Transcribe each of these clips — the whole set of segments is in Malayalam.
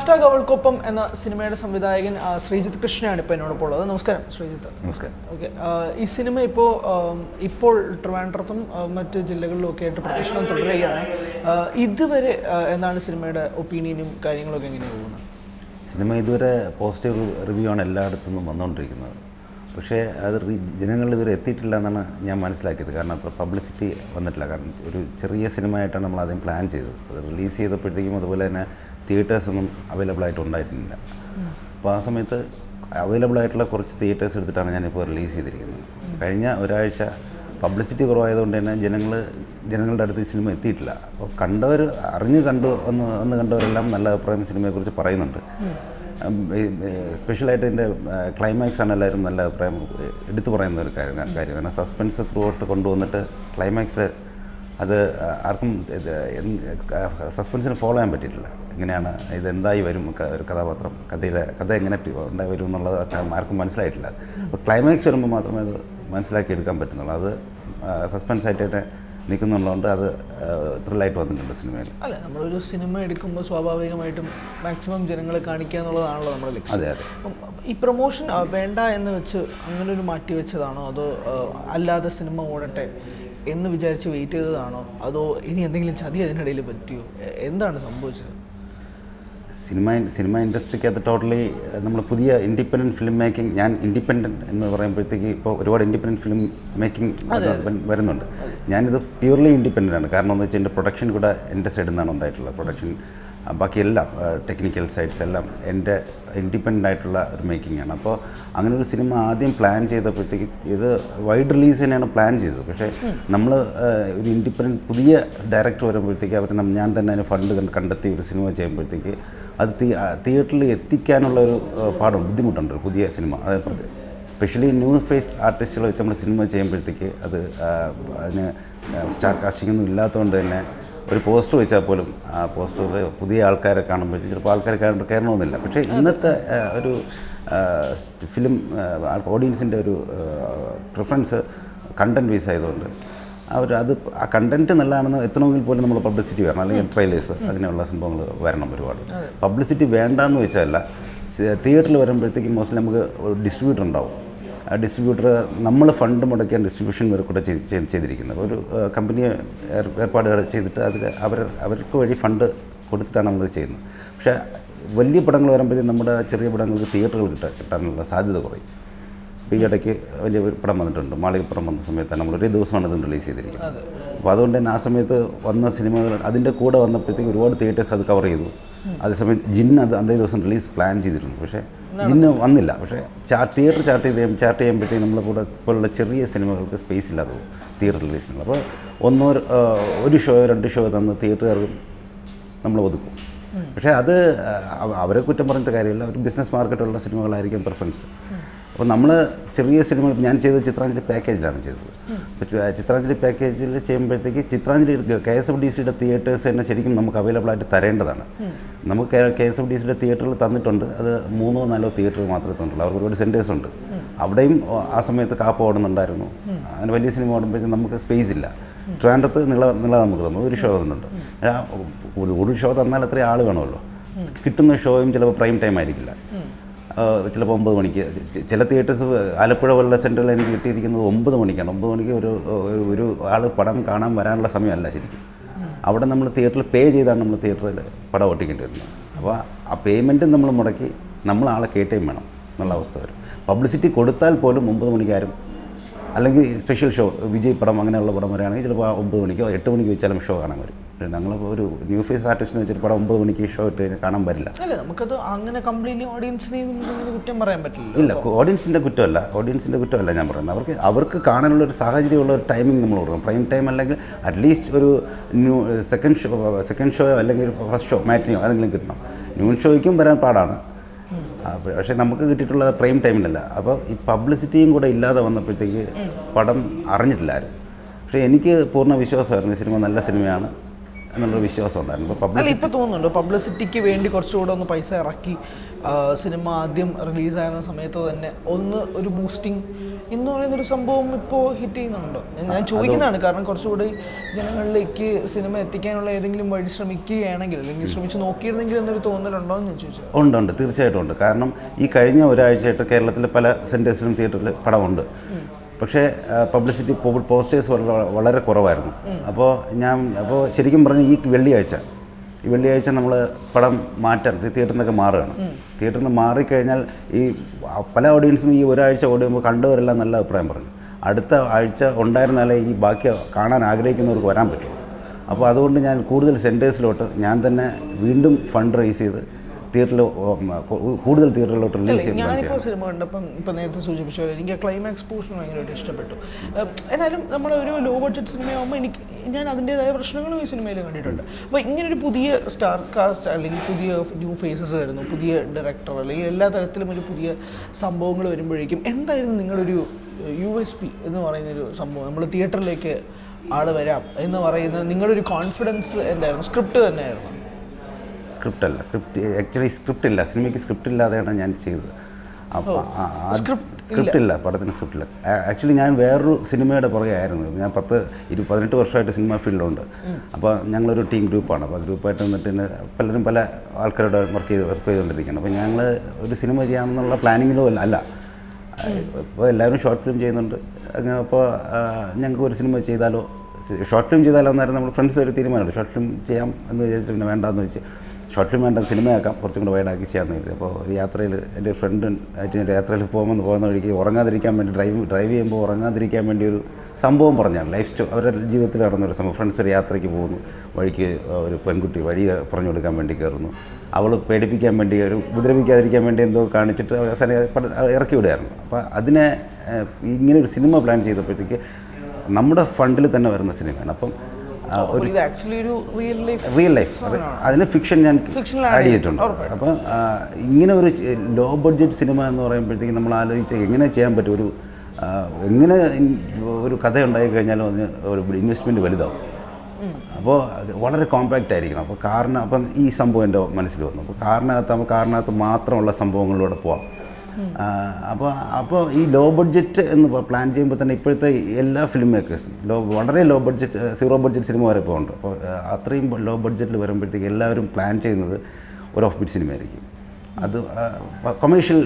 ഹാഷ്ടാഗ് അവൾക്കൊപ്പം എന്ന സിനിമയുടെ സംവിധായകൻ ആ, ശ്രീജിത്ത് കൃഷ്ണയാണ് ഇപ്പോൾ എന്നോടൊപ്പം ഉള്ളത് നമസ്കാരം ശ്രീജിത്ത് നമസ്കാരം ഓക്കെ ഈ സിനിമ ഇപ്പോൾ ഇപ്പോൾ ട്രിവാൻഡ്രത്തും ആ, മറ്റ് ജില്ലകളിലും ഒക്കെ ആയിട്ട് പ്രദർശനം തുടരുകയാണ് ആ, ഇതുവരെ ആ, എന്താണ് സിനിമയുടെ ഒപ്പീനിയനും കാര്യങ്ങളൊക്കെ എങ്ങനെയാണ് പോകുന്നത് സിനിമ ഇതുവരെ പോസിറ്റീവ് റിവ്യൂ ആണ് എല്ലായിടത്തു നിന്നും വന്നുകൊണ്ടിരിക്കുന്നത് പക്ഷേ അത് റി- ജനങ്ങളിൽ ഇതുവരെ എത്തിയിട്ടില്ല എന്നാണ് ഞാൻ മനസ്സിലാക്കിയത് കാരണം അത്ര പബ്ലിസിറ്റി വന്നിട്ടില്ല കാരണം ഒരു ചെറിയ സിനിമ ആയിട്ടാണ് നമ്മൾ ആദ്യം പ്ലാൻ ചെയ്തത് അത് റിലീസ് ചെയ്തപ്പോഴത്തേക്കും അതുപോലെ തന്നെ തിയേറ്റേഴ്സ് ഒന്നും അവൈലബിൾ ആയിട്ട് ഉണ്ടായിട്ടില്ല അപ്പോൾ ആ സമയത്ത് അവൈലബിൾ ആയിട്ടുള്ള കുറച്ച് തിയേറ്റേഴ്സ് എടുത്തിട്ടാണ് ഞാനിപ്പോൾ റിലീസ് ചെയ്തിരിക്കുന്നത് കഴിഞ്ഞ ഒരാഴ്ച പബ്ലിസിറ്റി കുറവായതുകൊണ്ട് തന്നെ ജനങ്ങൾ ജനങ്ങളുടെ അടുത്ത് ഈ സിനിമ എത്തിയിട്ടില്ല അപ്പോൾ കണ്ടവർ അറിഞ്ഞ് കണ്ടു ഒന്ന് ഒന്ന് കണ്ടവരെല്ലാം നല്ല അഭിപ്രായം സിനിമയെക്കുറിച്ച് പറയുന്നുണ്ട് സ്പെഷ്യലായിട്ട് ഇതിൻ്റെ ക്ലൈമാക്സ് ആണ് എല്ലാവരും നല്ല അഭിപ്രായം എടുത്തു പറയുന്ന ഒരു കാര്യം കാര്യം കാരണം സസ്പെൻസ് ത്രൂ ഔട്ട് കൊണ്ടുവന്നിട്ട് ക്ലൈമാക്സിൽ അത് ആർക്കും സസ്പെൻസിന് ഫോളോ ചെയ്യാൻ പറ്റിയിട്ടില്ല എങ്ങനെയാണ് ഇത് എന്തായി വരും ക- ഒരു കഥാപാത്രം കഥയിലെ കഥ എങ്ങനെ ടി- ഉണ്ടായി വരും എന്നുള്ളത് ആർക്കും മനസ്സിലായിട്ടില്ല അപ്പോൾ ക്ലൈമാക്സ് വരുമ്പോൾ മാത്രമേ അത് മനസ്സിലാക്കി എടുക്കാൻ പറ്റുന്നുള്ളൂ അത് സസ്പെൻസ് ആയിട്ട് തന്നെ നിൽക്കുന്നുള്ളതുകൊണ്ട് അത് ത്രില്ലായിട്ട് വന്നിട്ടുണ്ട് സിനിമയിൽ അല്ല നമ്മളൊരു സിനിമ എടുക്കുമ്പോൾ സ്വാഭാവികമായിട്ടും മാക്സിമം ജനങ്ങളെ കാണിക്കുക എന്നുള്ളതാണല്ലോ നമ്മുടെ ലക്ഷ്യം അതെ അതെ അപ്പം ഈ പ്രൊമോഷൻ ആ, വേണ്ട എന്ന് വെച്ച് അങ്ങനെ ഒരു മാറ്റി വെച്ചതാണോ അതോ ആ, അല്ലാതെ സിനിമ ഓടട്ടെ എന്ന് വിചാരിച്ച് വെയിറ്റ് ചെയ്തതാണോ അതോ ഇനി എന്തെങ്കിലും ചതി അതിനിടയിൽ പറ്റിയോ എ- എന്താണ് സംഭവിച്ചത് സിനിമ സിനിമ ഇൻഡസ്ട്രിക്കകത്ത് ടോട്ടലി നമ്മൾ പുതിയ ഇൻഡിപെൻഡൻറ്റ് ഫിലിം മേക്കിംഗ് ഞാൻ ഇൻഡിപെൻഡൻറ്റ് എന്ന് പറയുമ്പോഴത്തേക്ക് ഇപ്പോൾ ഒരുപാട് ഇൻഡിപെൻഡൻറ്റ് ഫിലിം മേക്കിംഗ് വരുന്നുണ്ട് ഞാനിത് പ്യൂർലി ഇൻഡിപെൻഡൻ്റ് ആണ് കാരണം എന്ന് വെച്ചാൽ എൻ്റെ പ്രൊഡക്ഷൻ കൂടെ എൻ്റെ സൈഡിൽ നിന്നാണ് ഉണ്ടായിട്ടുള്ളത് പ്രൊഡക്ഷൻ ബാക്കി എല്ലാം ടെക്നിക്കൽ സൈഡ്സ് എല്ലാം എൻ്റെ ഇൻഡിപെൻഡൻ്റ് ആയിട്ടുള്ള ഒരു മേക്കിംഗ് ആണ് അപ്പോൾ അങ്ങനെ ഒരു സിനിമ ആദ്യം പ്ലാൻ ചെയ്തപ്പോഴത്തേക്ക് ഇത് വൈഡ് റിലീസ് തന്നെയാണ് പ്ലാൻ ചെയ്തത് പക്ഷേ നമ്മൾ ഒരു ഇൻഡിപെൻഡൻറ്റ് പുതിയ ഡയറക്ടർ വരുമ്പോഴത്തേക്ക് അവർ നം- ഞാൻ തന്നെ അതിന് ഫണ്ട് കണ്ടെത്തി ഒരു സിനിമ ചെയ്യുമ്പോഴത്തേക്ക് അത് തിയേറ്ററിൽ എത്തിക്കാനുള്ള ഒരു ആ, പാടും ബുദ്ധിമുട്ടുണ്ട് ഒരു പുതിയ സിനിമ അതായത് സ്പെഷ്യലി ന്യൂ ഫേസ് ആർട്ടിസ്റ്റുകൾ വെച്ച് നമ്മൾ സിനിമ ചെയ്യുമ്പോഴത്തേക്ക് അത് ആ, അതിന് സ്റ്റാർ കാസ്റ്റിംഗ് ഒന്നും ഇല്ലാത്തതുകൊണ്ട് തന്നെ ഒരു പോസ്റ്റർ വെച്ചാൽ പോലും ആ പോസ്റ്ററിൽ പുതിയ ആൾക്കാരെ കാണുമ്പോഴത്തേക്ക് ചിലപ്പോൾ ആൾക്കാരെ കാണുമ്പോൾ കയറണമെന്നില്ല പക്ഷേ ഇന്നത്തെ ആ, ഒരു ഫിലിം ഓഡിയൻസിൻ്റെ ഒരു പ്രിഫറൻസ് കണ്ടൻറ് ബേസ് ആയതുകൊണ്ട് അവർ അത് ആ കണ്ടൻറ്റ് നല്ലതാണെന്ന് എത്തണമെങ്കിൽ പോലും നമ്മൾ പബ്ലിസിറ്റി വരണം അല്ലെങ്കിൽ ട്രെയിലേഴ്സ് അങ്ങനെയുള്ള സംഭവങ്ങൾ വരണം ഒരുപാട് പബ്ലിസിറ്റി വേണ്ടാന്ന് വെച്ചാലല്ല തിയേറ്ററിൽ വരുമ്പോഴത്തേക്കും മോസ്റ്റ്ലി നമുക്ക് ഡിസ്ട്രിബ്യൂട്ടർ ഉണ്ടാവും ആ ഡിസ്ട്രിബ്യൂട്ടർ നമ്മൾ ഫണ്ട് മുടക്കിയാണ് ഡിസ്ട്രിബ്യൂഷൻ വരെ കൂടെ ചെയ്ത് ചെയ്ത് ചെയ്തിരിക്കുന്നത് ഒരു കമ്പനിയെ ഏർപ്പാടുകൾ ചെയ്തിട്ട് അതിൽ അവർ അവർക്ക് വഴി ഫണ്ട് കൊടുത്തിട്ടാണ് നമ്മൾ ചെയ്യുന്നത് പക്ഷേ വലിയ പടങ്ങൾ വരുമ്പോഴത്തേക്കും നമ്മുടെ ചെറിയ പടങ്ങൾക്ക് തിയേറ്ററുകൾ കിട്ടാൻ കിട്ടാനുള്ള സാധ്യത കുറയും ഇപ്പോൾ ഈ ഇടയ്ക്ക് വലിയ ഒരു പടം വന്നിട്ടുണ്ട് മാളികപ്പുറം വന്ന സമയത്താണ് നമ്മൾ ഒരേ ദിവസമാണ് ഇത് റിലീസ് ചെയ്തിരിക്കുന്നത് അപ്പോൾ അതുകൊണ്ട് തന്നെ ആ സമയത്ത് വന്ന സിനിമകൾ അതിൻ്റെ കൂടെ വന്നപ്പോഴത്തേക്ക് ഒരുപാട് തിയേറ്റേഴ്സ് അത് കവർ ചെയ്തു അതേസമയം ജിൻ അത് അന്നേ ദിവസം റിലീസ് പ്ലാൻ ചെയ്തിരുന്നു പക്ഷേ ജിന്ന് വന്നില്ല പക്ഷേ ചാ തിയേറ്റർ ചാർട്ട് ചെയ്ത് ചാർട്ട് ചെയ്യുമ്പോഴത്തേക്ക് നമ്മളെ കൂടെ പോലുള്ള ചെറിയ സിനിമകൾക്ക് സ്പേസ് ഇല്ലാതെ പോകും തിയേറ്റർ റിലീസിനുള്ള അപ്പോൾ ഒന്നോ ആ, ഒരു ഷോ രണ്ട് ഷോ തന്ന് തിയേറ്ററുകാർക്ക് നമ്മൾ ഒതുക്കും പക്ഷേ അത് അവ- അവരെ കുറ്റം പറഞ്ഞിട്ട് കാര്യമില്ല ഒരു ബിസിനസ് മാർക്കറ്റുള്ള സിനിമകളായിരിക്കും പ്രിഫറൻസ് അപ്പോൾ നമ്മൾ ചെറിയ സിനിമ ഞാൻ ചെയ്തത് ചിത്രാഞ്ജലി പാക്കേജിലാണ് ചെയ്തത് അപ്പോൾ ചി- ചിത്രാഞ്ജലി പാക്കേജിൽ ചെയ്യുമ്പോഴത്തേക്ക് Chitranjali K S F D സിയുടെ തിയേറ്റേഴ്സ് തന്നെ ശരിക്കും നമുക്ക് അവൈലബിൾ ആയിട്ട് തരേണ്ടതാണ് നമുക്ക് കെ എസ് എഫ് ഡി സിയുടെ തിയേറ്ററിൽ തന്നിട്ടുണ്ട് അത് മൂന്നോ നാലോ തിയേറ്റർ മാത്രമേ തന്നിട്ടുള്ളൂ അവർക്ക് ഒരുപാട് സെൻറ്റേഴ്സ് ഉണ്ട് അവിടെയും ആ സമയത്ത് കാപ്പ് ഓടുന്നുണ്ടായിരുന്നു അങ്ങനെ വലിയ സിനിമ ഓടുമ്പോഴത്തേക്കും നമുക്ക് സ്പേസ് ഇല്ല ട്രിവാൻഡ്രത്ത് നിള നിള നമുക്ക് തന്നു ഒരു ഷോ തന്നിട്ടുണ്ട് ആ, ഒരു ഒരു ഷോ തന്നാൽ അത്രയും ആൾ വേണമല്ലോ കിട്ടുന്ന ഷോയും ചിലപ്പോൾ പ്രൈം ടൈം ആയിരിക്കില്ല ആ, ചിലപ്പോൾ ഒമ്പത് മണിക്ക് ചി- ചില തിയേറ്റേഴ്സ് ആലപ്പുഴ പോലുള്ള സെൻറ്ററിൽ എനിക്ക് കിട്ടിയിരിക്കുന്നത് ഒമ്പത് മണിക്കാണ് ഒമ്പത് മണിക്ക് ഒരു ഒരു- ഒരു ആൾ പടം കാണാൻ വരാനുള്ള സമയമല്ല ശരിക്കും അവിടെ നമ്മൾ തിയേറ്ററിൽ പേ ചെയ്താണ് നമ്മൾ തിയേറ്ററിൽ പടം ഒട്ടിക്കേണ്ടി വരുന്നത് അപ്പോൾ ആ പേയ്മെൻറ്റും നമ്മൾ മുടക്കി നമ്മൾ ആളെ കേട്ടേയും വേണം എന്നുള്ള അവസ്ഥ വരും പബ്ലിസിറ്റി കൊടുത്താൽ പോലും ഒമ്പത് മണിക്കാരും അല്ലെങ്കിൽ സ്പെഷ്യൽ ഷോ വിജയ് പടം അങ്ങനെയുള്ള പടം വരികയാണെങ്കിൽ ചിലപ്പോൾ ആ ഒമ്പത് മണിക്കോ എട്ട് മണിക്ക് വെച്ചാലും ഷോ കാണാൻ വരും പക്ഷേ ഞങ്ങളിപ്പോൾ ഒരു ന്യൂ ഫേസ് ആർട്ടിസ്റ്റിനെ വെച്ചിട്ട് പടം ഒമ്പത് മണിക്ക് ഷോ ഇട്ട് കഴിഞ്ഞാൽ കാണാൻ വരില്ല അല്ല നമുക്കത് അങ്ങനെ കംപ്ലീറ്റ്ലി ഓഡിയൻസിനെയും അങ്ങനെ കുറ്റം പറയാൻ പറ്റില്ല ഇല്ല ഓഡിയൻസിൻ്റെ കുറ്റമല്ല ഓഡിയൻസിൻ്റെ കുറ്റമല്ല ഞാൻ പറയുന്നത് അവർക്ക് അവർക്ക് കാണാനുള്ള ഒരു സാഹചര്യമുള്ള ഒരു ടൈമിംഗ് നമ്മൾ കൊടുക്കണം പ്രൈം ടൈം അല്ലെങ്കിൽ അറ്റ്ലീസ്റ്റ് ഒരു ന്യൂ സെക്കൻഡ് ഷോ സെക്കൻഡ് ഷോയോ അല്ലെങ്കിൽ ഫസ്റ്റ് ഷോ മാറ്റിനിയോ അതെങ്കിലും കിട്ടണം ന്യൂൺ ഷോയ്ക്കും വരാൻ പാടാണ് അപ്പോൾ പക്ഷേ നമുക്ക് കിട്ടിയിട്ടുള്ള പ്രൈം ടൈമിലല്ല അപ്പോൾ ഈ പബ്ലിസിറ്റിയും കൂടെ ഇല്ലാതെ വന്നപ്പോഴത്തേക്ക് പടം അറിഞ്ഞിട്ടില്ല ആരും പക്ഷേ എനിക്ക് പൂർണ്ണ വിശ്വാസമായിരുന്നു ഈ സിനിമ നല്ല സിനിമയാണ് എന്നുള്ളൊരു വിശ്വാസം ഉണ്ടായിരുന്നു അപ്പോൾ അല്ല പബ്ലിസിറ്റി ഇപ്പൊ തോന്നുന്നുണ്ടോ പബ്ലിസിറ്റിക്ക് വേണ്ടി കുറച്ചുകൂടെ ഒന്ന് പൈസ ഇറക്കി ആ, സിനിമ ആദ്യം റിലീസായിരുന്ന സമയത്ത് തന്നെ ഒന്ന് ഒരു ബൂസ്റ്റിംഗ് എന്ന് പറയുന്ന ഒരു സംഭവം ഇപ്പോൾ ഹിറ്റ് ചെയ്യുന്നുണ്ടോ ഞാൻ- ഞാൻ ചോദിക്കുന്നതാണ് കാരണം കുറച്ചുകൂടി ജനങ്ങളിലേക്ക് സിനിമ എത്തിക്കാനുള്ള ഏതെങ്കിലും വഴി ശ്രമിക്കുകയാണെങ്കിൽ അല്ലെങ്കിൽ ശ്രമിച്ച് നോക്കിയിരുന്നെങ്കിൽ എന്നൊരു തോന്നലുണ്ടോ എന്ന് ഞാൻ ചോദിച്ചത് ഉണ്ട് ഉണ്ട് തീർച്ചയായിട്ടും ഉണ്ട് കാരണം ഈ കഴിഞ്ഞ ഒരാഴ്ചയായിട്ട് കേരളത്തിലെ പല സെൻറ്റേഴ്സിലും തിയേറ്ററിൽ പടമുണ്ട് പക്ഷേ പബ്ലിസിറ്റി പോസ്റ്റേഴ്സ് വളരെ വളരെ കുറവായിരുന്നു അപ്പോൾ ഞാൻ അപ്പോൾ ശരിക്കും പറഞ്ഞാൽ ഈ വെള്ളിയാഴ്ച ഈ വെള്ളിയാഴ്ച നമ്മൾ പടം മാറ്റാൻ തിയേറ്ററിൽ നിന്നൊക്കെ മാറുകയാണ് തിയേറ്ററിൽ നിന്ന് മാറിക്കഴിഞ്ഞാൽ ഈ ആ, പല ഓഡിയൻസും ഈ ഒരാഴ്ച ഓടുമ്പോൾ കണ്ടവരെല്ലാം നല്ല അഭിപ്രായം പറഞ്ഞു അടുത്ത ആഴ്ച ഉണ്ടായിരുന്നാലേ ഈ ബാക്കി കാണാൻ ആഗ്രഹിക്കുന്നവർക്ക് വരാൻ പറ്റുള്ളൂ അപ്പോൾ അതുകൊണ്ട് ഞാൻ കൂടുതൽ സെൻറ്റേഴ്സിലോട്ട് ഞാൻ തന്നെ വീണ്ടും ഫണ്ട് റേസ് ചെയ്ത് തിയേറ്ററിൽ കൂടുതൽ തിയേറ്ററിലോട്ട് റിലീസ് ചെയ്യാൻ പ്ലാൻ ഞാനിപ്പോൾ ചെയ്യാം സിനിമ കണ്ടപ്പം ഇപ്പം നേരത്തെ സൂചിപ്പിച്ച പോലെ എനിക്ക് ക്ലൈമാക്സ് പോർഷൻ ഭയങ്കരമായിട്ട് ഇഷ്ടപ്പെട്ടു ഏഹ് എന്നാലും നമ്മൾ ഒരു ലോ ബഡ്ജറ്റ് സിനിമയാകുമ്പോൾ എനിക്ക് ഞാൻ അതിൻ്റെതായ പ്രശ്നങ്ങളും ഈ സിനിമയിൽ കണ്ടിട്ടുണ്ട് അപ്പോൾ ഇങ്ങനൊരു പുതിയ സ്റ്റാർ കാസ്റ്റ് അല്ലെങ്കിൽ പുതിയ ന്യൂ ഫേസസ് വരുന്നു പുതിയ ഡയറക്ടർ അല്ലെങ്കിൽ എല്ലാ തരത്തിലും ഒരു പുതിയ സംഭവങ്ങൾ വരുമ്പോഴേക്കും എന്തായിരുന്നു നിങ്ങളൊരു യു എസ് പി എന്ന് പറയുന്നൊരു സംഭവം നമ്മൾ തിയേറ്ററിലേക്ക് ആൾ വരാം എന്ന് പറയുന്ന നിങ്ങളുടെ ഒരു കോൺഫിഡൻസ് എന്തായിരുന്നു സ്ക്രിപ്റ്റ് തന്നെയായിരുന്നു സ്ക്രിപ്റ്റ് അല്ല സ്ക്രിപ്റ്റ് ആക്ച്വലി സ്ക്രിപ്റ്റ് ഇല്ല സിനിമയ്ക്ക് സ്ക്രിപ്റ്റ് ഇല്ലാതെയാണ് ഞാൻ ചെയ്തത് അപ്പോൾ Script സ്ക്രിപ്റ്റ് ഇല്ല പടത്തിന് സ്ക്രിപ്റ്റ് ഇല്ല ആക്ച്വലി ഞാൻ വേറൊരു സിനിമയുടെ പുറകെ ആയിരുന്നു ഞാൻ പത്ത് ഇരു പതിനെട്ട് വർഷമായിട്ട് സിനിമ ഫീൽഡിലുണ്ട് അപ്പോൾ ഞങ്ങളൊരു ടീം ഗ്രൂപ്പാണ് അപ്പോൾ ഗ്രൂപ്പായിട്ട് വന്നിട്ട് ഇന്ന് പലരും പല ആൾക്കാരോട് വർക്ക് ചെയ്ത് വർക്ക് ചെയ്തുകൊണ്ടിരിക്കുകയാണ് അപ്പോൾ ഞങ്ങൾ ഒരു സിനിമ ചെയ്യാമെന്നുള്ള പ്ലാനിങ്ങിലും അല്ല അല്ല ഇപ്പോൾ എല്ലാവരും ഷോർട്ട് ഫിലിം ചെയ്യുന്നുണ്ട് അങ്ങനെ അപ്പോൾ ഞങ്ങൾക്ക് ഒരു സിനിമ ചെയ്താലോ ഷോർട്ട് ഫിലിം ചെയ്താലോ എന്നായിരുന്നു നമ്മൾ ഫ്രണ്ട്സ് ഒരു തീരുമാനമുണ്ട് ഷോർട്ട് ഫിലിം ചെയ്യാം എന്ന് വിചാരിച്ചിട്ട് പിന്നെ വേണ്ടാന്ന് വെച്ച് ഷോർട്ട് ഫിലിം വേണ്ട സിനിമയാക്കാം കുറച്ചും കൂടെ വൈഡാക്കി ചെയ്യാമെന്ന് കരുതി അപ്പോൾ ഒരു യാത്രയിൽ എൻ്റെ ഫ്രണ്ട് ആയിട്ട് ഞാൻ യാത്രയിൽ പോകുമെന്ന് പോകുന്ന വഴിക്ക് ഉറങ്ങാതിരിക്കാൻ വേണ്ടി ഡ്രൈവ് ഡ്രൈവ് ചെയ്യുമ്പോൾ ഉറങ്ങാതിരിക്കാൻ വേണ്ടി ഒരു സംഭവം പറഞ്ഞാണ് ലൈഫ് സ്റ്റോ അവരുടെ ജീവിതത്തിൽ നടന്ന ഒരു സംഭവം ഫ്രണ്ട്സ് ഒരു യാത്രയ്ക്ക് പോകുന്നു വഴിക്ക് ഒരു പെൺകുട്ടി വഴി പറഞ്ഞു കൊടുക്കാൻ വേണ്ടി കയറുന്നു അവൾ പേടിപ്പിക്കാൻ വേണ്ടി ഒരു ഉപദ്രവിക്കാതിരിക്കാൻ വേണ്ടി എന്തോ കാണിച്ചിട്ട് അവസാനം പട- ഇറക്കി വിടുകയായിരുന്നു അപ്പോൾ അതിനെ ഏഹ്, ഇങ്ങനെ ഒരു സിനിമ പ്ലാൻ ചെയ്തപ്പോഴത്തേക്ക് നമ്മുടെ ഫണ്ടിൽ തന്നെ വരുന്ന സിനിമയാണ് അപ്പം ആ, അപ്പോൾ ഇത് ആക്ച്വലി ഒരു റിയൽ ലൈഫ് റിയൽ ലൈഫ് അതിന് ഫിക്ഷൻ ഞാൻ Fictional ആഡ് add ചെയ്തിട്ടുണ്ട് അപ്പോൾ ഇങ്ങനെ ഒരു ലോ ബഡ്ജറ്റ് സിനിമ എന്ന് പറയുമ്പോഴത്തേക്കും നമ്മൾ ആലോചിച്ച് എങ്ങനെ ചെയ്യാൻ പറ്റും ഒരു ആ, എങ്ങനെ ഇൻ- ഒരു കഥ ഉണ്ടായി കഴിഞ്ഞാലും അതിന് ഒരു ഇൻവെസ്റ്റ്മെൻറ്റ് വലുതാവും അപ്പോൾ വളരെ കോമ്പാക്റ്റ് ആയിരിക്കണം അപ്പോൾ കാറിന് അപ്പം ഈ സംഭവം എൻ്റെ മനസ്സിൽ വന്നു അപ്പോൾ കാറിനകത്താകുമ്പോൾ കാറിനകത്ത് മാത്രമുള്ള സംഭവങ്ങളിലൂടെ പോവാം ആ, അപ്പോൾ അപ്പോൾ ഈ ലോ ബഡ്ജറ്റ് എന്ന് പ- പ്ലാൻ ചെയ്യുമ്പോൾ തന്നെ ഇപ്പോഴത്തെ എല്ലാ ഫിലിം മേക്കേഴ്സും ലോ വളരെ ലോ ബഡ്ജറ്റ് സീറോ ബഡ്ജറ്റ് സിനിമ വരെ ഇപ്പോൾ ഉണ്ട് അപ്പോൾ ആ, അത്രയും ലോ ബഡ്ജറ്റിൽ വരുമ്പോഴത്തേക്ക് എല്ലാവരും പ്ലാൻ ചെയ്യുന്നത് ഒരു ഓഫ് ബീറ്റ് സിനിമയായിരിക്കും അത് കൊമേഴ്ഷ്യൽ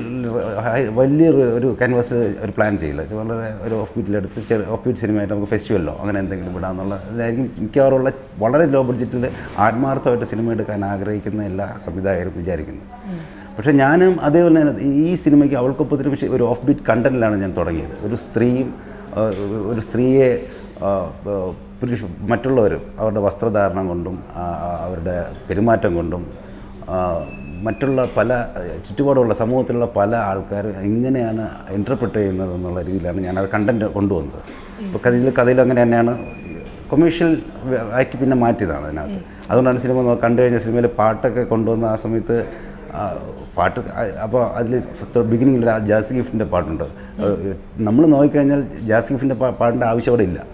വലിയ ഒരു ക്യാൻവാസിൽ ഒരു പ്ലാൻ ചെയ്യില്ല ഇത് വളരെ ഒരു ഓഫ് ബീറ്റിലെടുത്ത് ചെറിയ ഓഫ് ബീറ്റ് സിനിമയായിട്ട് നമുക്ക് ഫെസ്റ്റിവലോ അങ്ങനെ എന്തെങ്കിലും വിടാമെന്നുള്ള ഇതായിരിക്കും മിക്കവാറുള്ള വളരെ ലോ ബഡ്ജറ്റിൽ ആത്മാർത്ഥമായിട്ട് സിനിമ എടുക്കാൻ ആഗ്രഹിക്കുന്ന എല്ലാ സംവിധായകരും വിചാരിക്കുന്നു പക്ഷേ ഞാനും അതേപോലെ തന്നെ ഈ സിനിമയ്ക്ക് അവൾക്കൊപ്പത്തിനും ശ- ഒരു ഓഫ് ബീറ്റ് കണ്ടന്റിലാണ് ഞാൻ തുടങ്ങിയത് ഒരു സ്ത്രീയും ആ, ഒരു സ്ത്രീയെ ആ, ആ, പുരുഷ മറ്റുള്ളവർ അവരുടെ വസ്ത്രധാരണം കൊണ്ടും ആ, ആ, അവരുടെ പെരുമാറ്റം കൊണ്ടും ആ, മറ്റുള്ള പല ചുറ്റുപാടുള്ള സമൂഹത്തിലുള്ള പല ആൾക്കാർ എങ്ങനെയാണ് ഇൻ്റർപ്രറ്റ് ചെയ്യുന്നത് എന്നുള്ള രീതിയിലാണ് ഞാനത് കണ്ടൻറ്റ് കൊണ്ടുവന്നത് ഇപ്പോൾ കഥയിൽ കഥയിൽ അങ്ങനെ തന്നെയാണ് കൊമേഴ്ഷ്യൽ ആക്കി പിന്നെ മാറ്റിയതാണ് അതിനകത്ത് അതുകൊണ്ടാണ് സിനിമ നോ- കണ്ടു കഴിഞ്ഞ സിനിമയിൽ പാട്ടൊക്കെ കൊണ്ടുവന്ന ആ സമയത്ത് ആ, പാട്ട് അപ്പോൾ അതിൽ ബിഗിനിങ്ങിൽ ആ ജാസ് ഗിഫ്റ്റിൻ്റെ പാട്ടുണ്ട് നമ്മൾ നോക്കിക്കഴിഞ്ഞാൽ ജാസ് ഗിഫ്റ്റിൻ്റെ പാട്ടിൻ്റെ ആവശ്യം അവിടെ ഇല്ല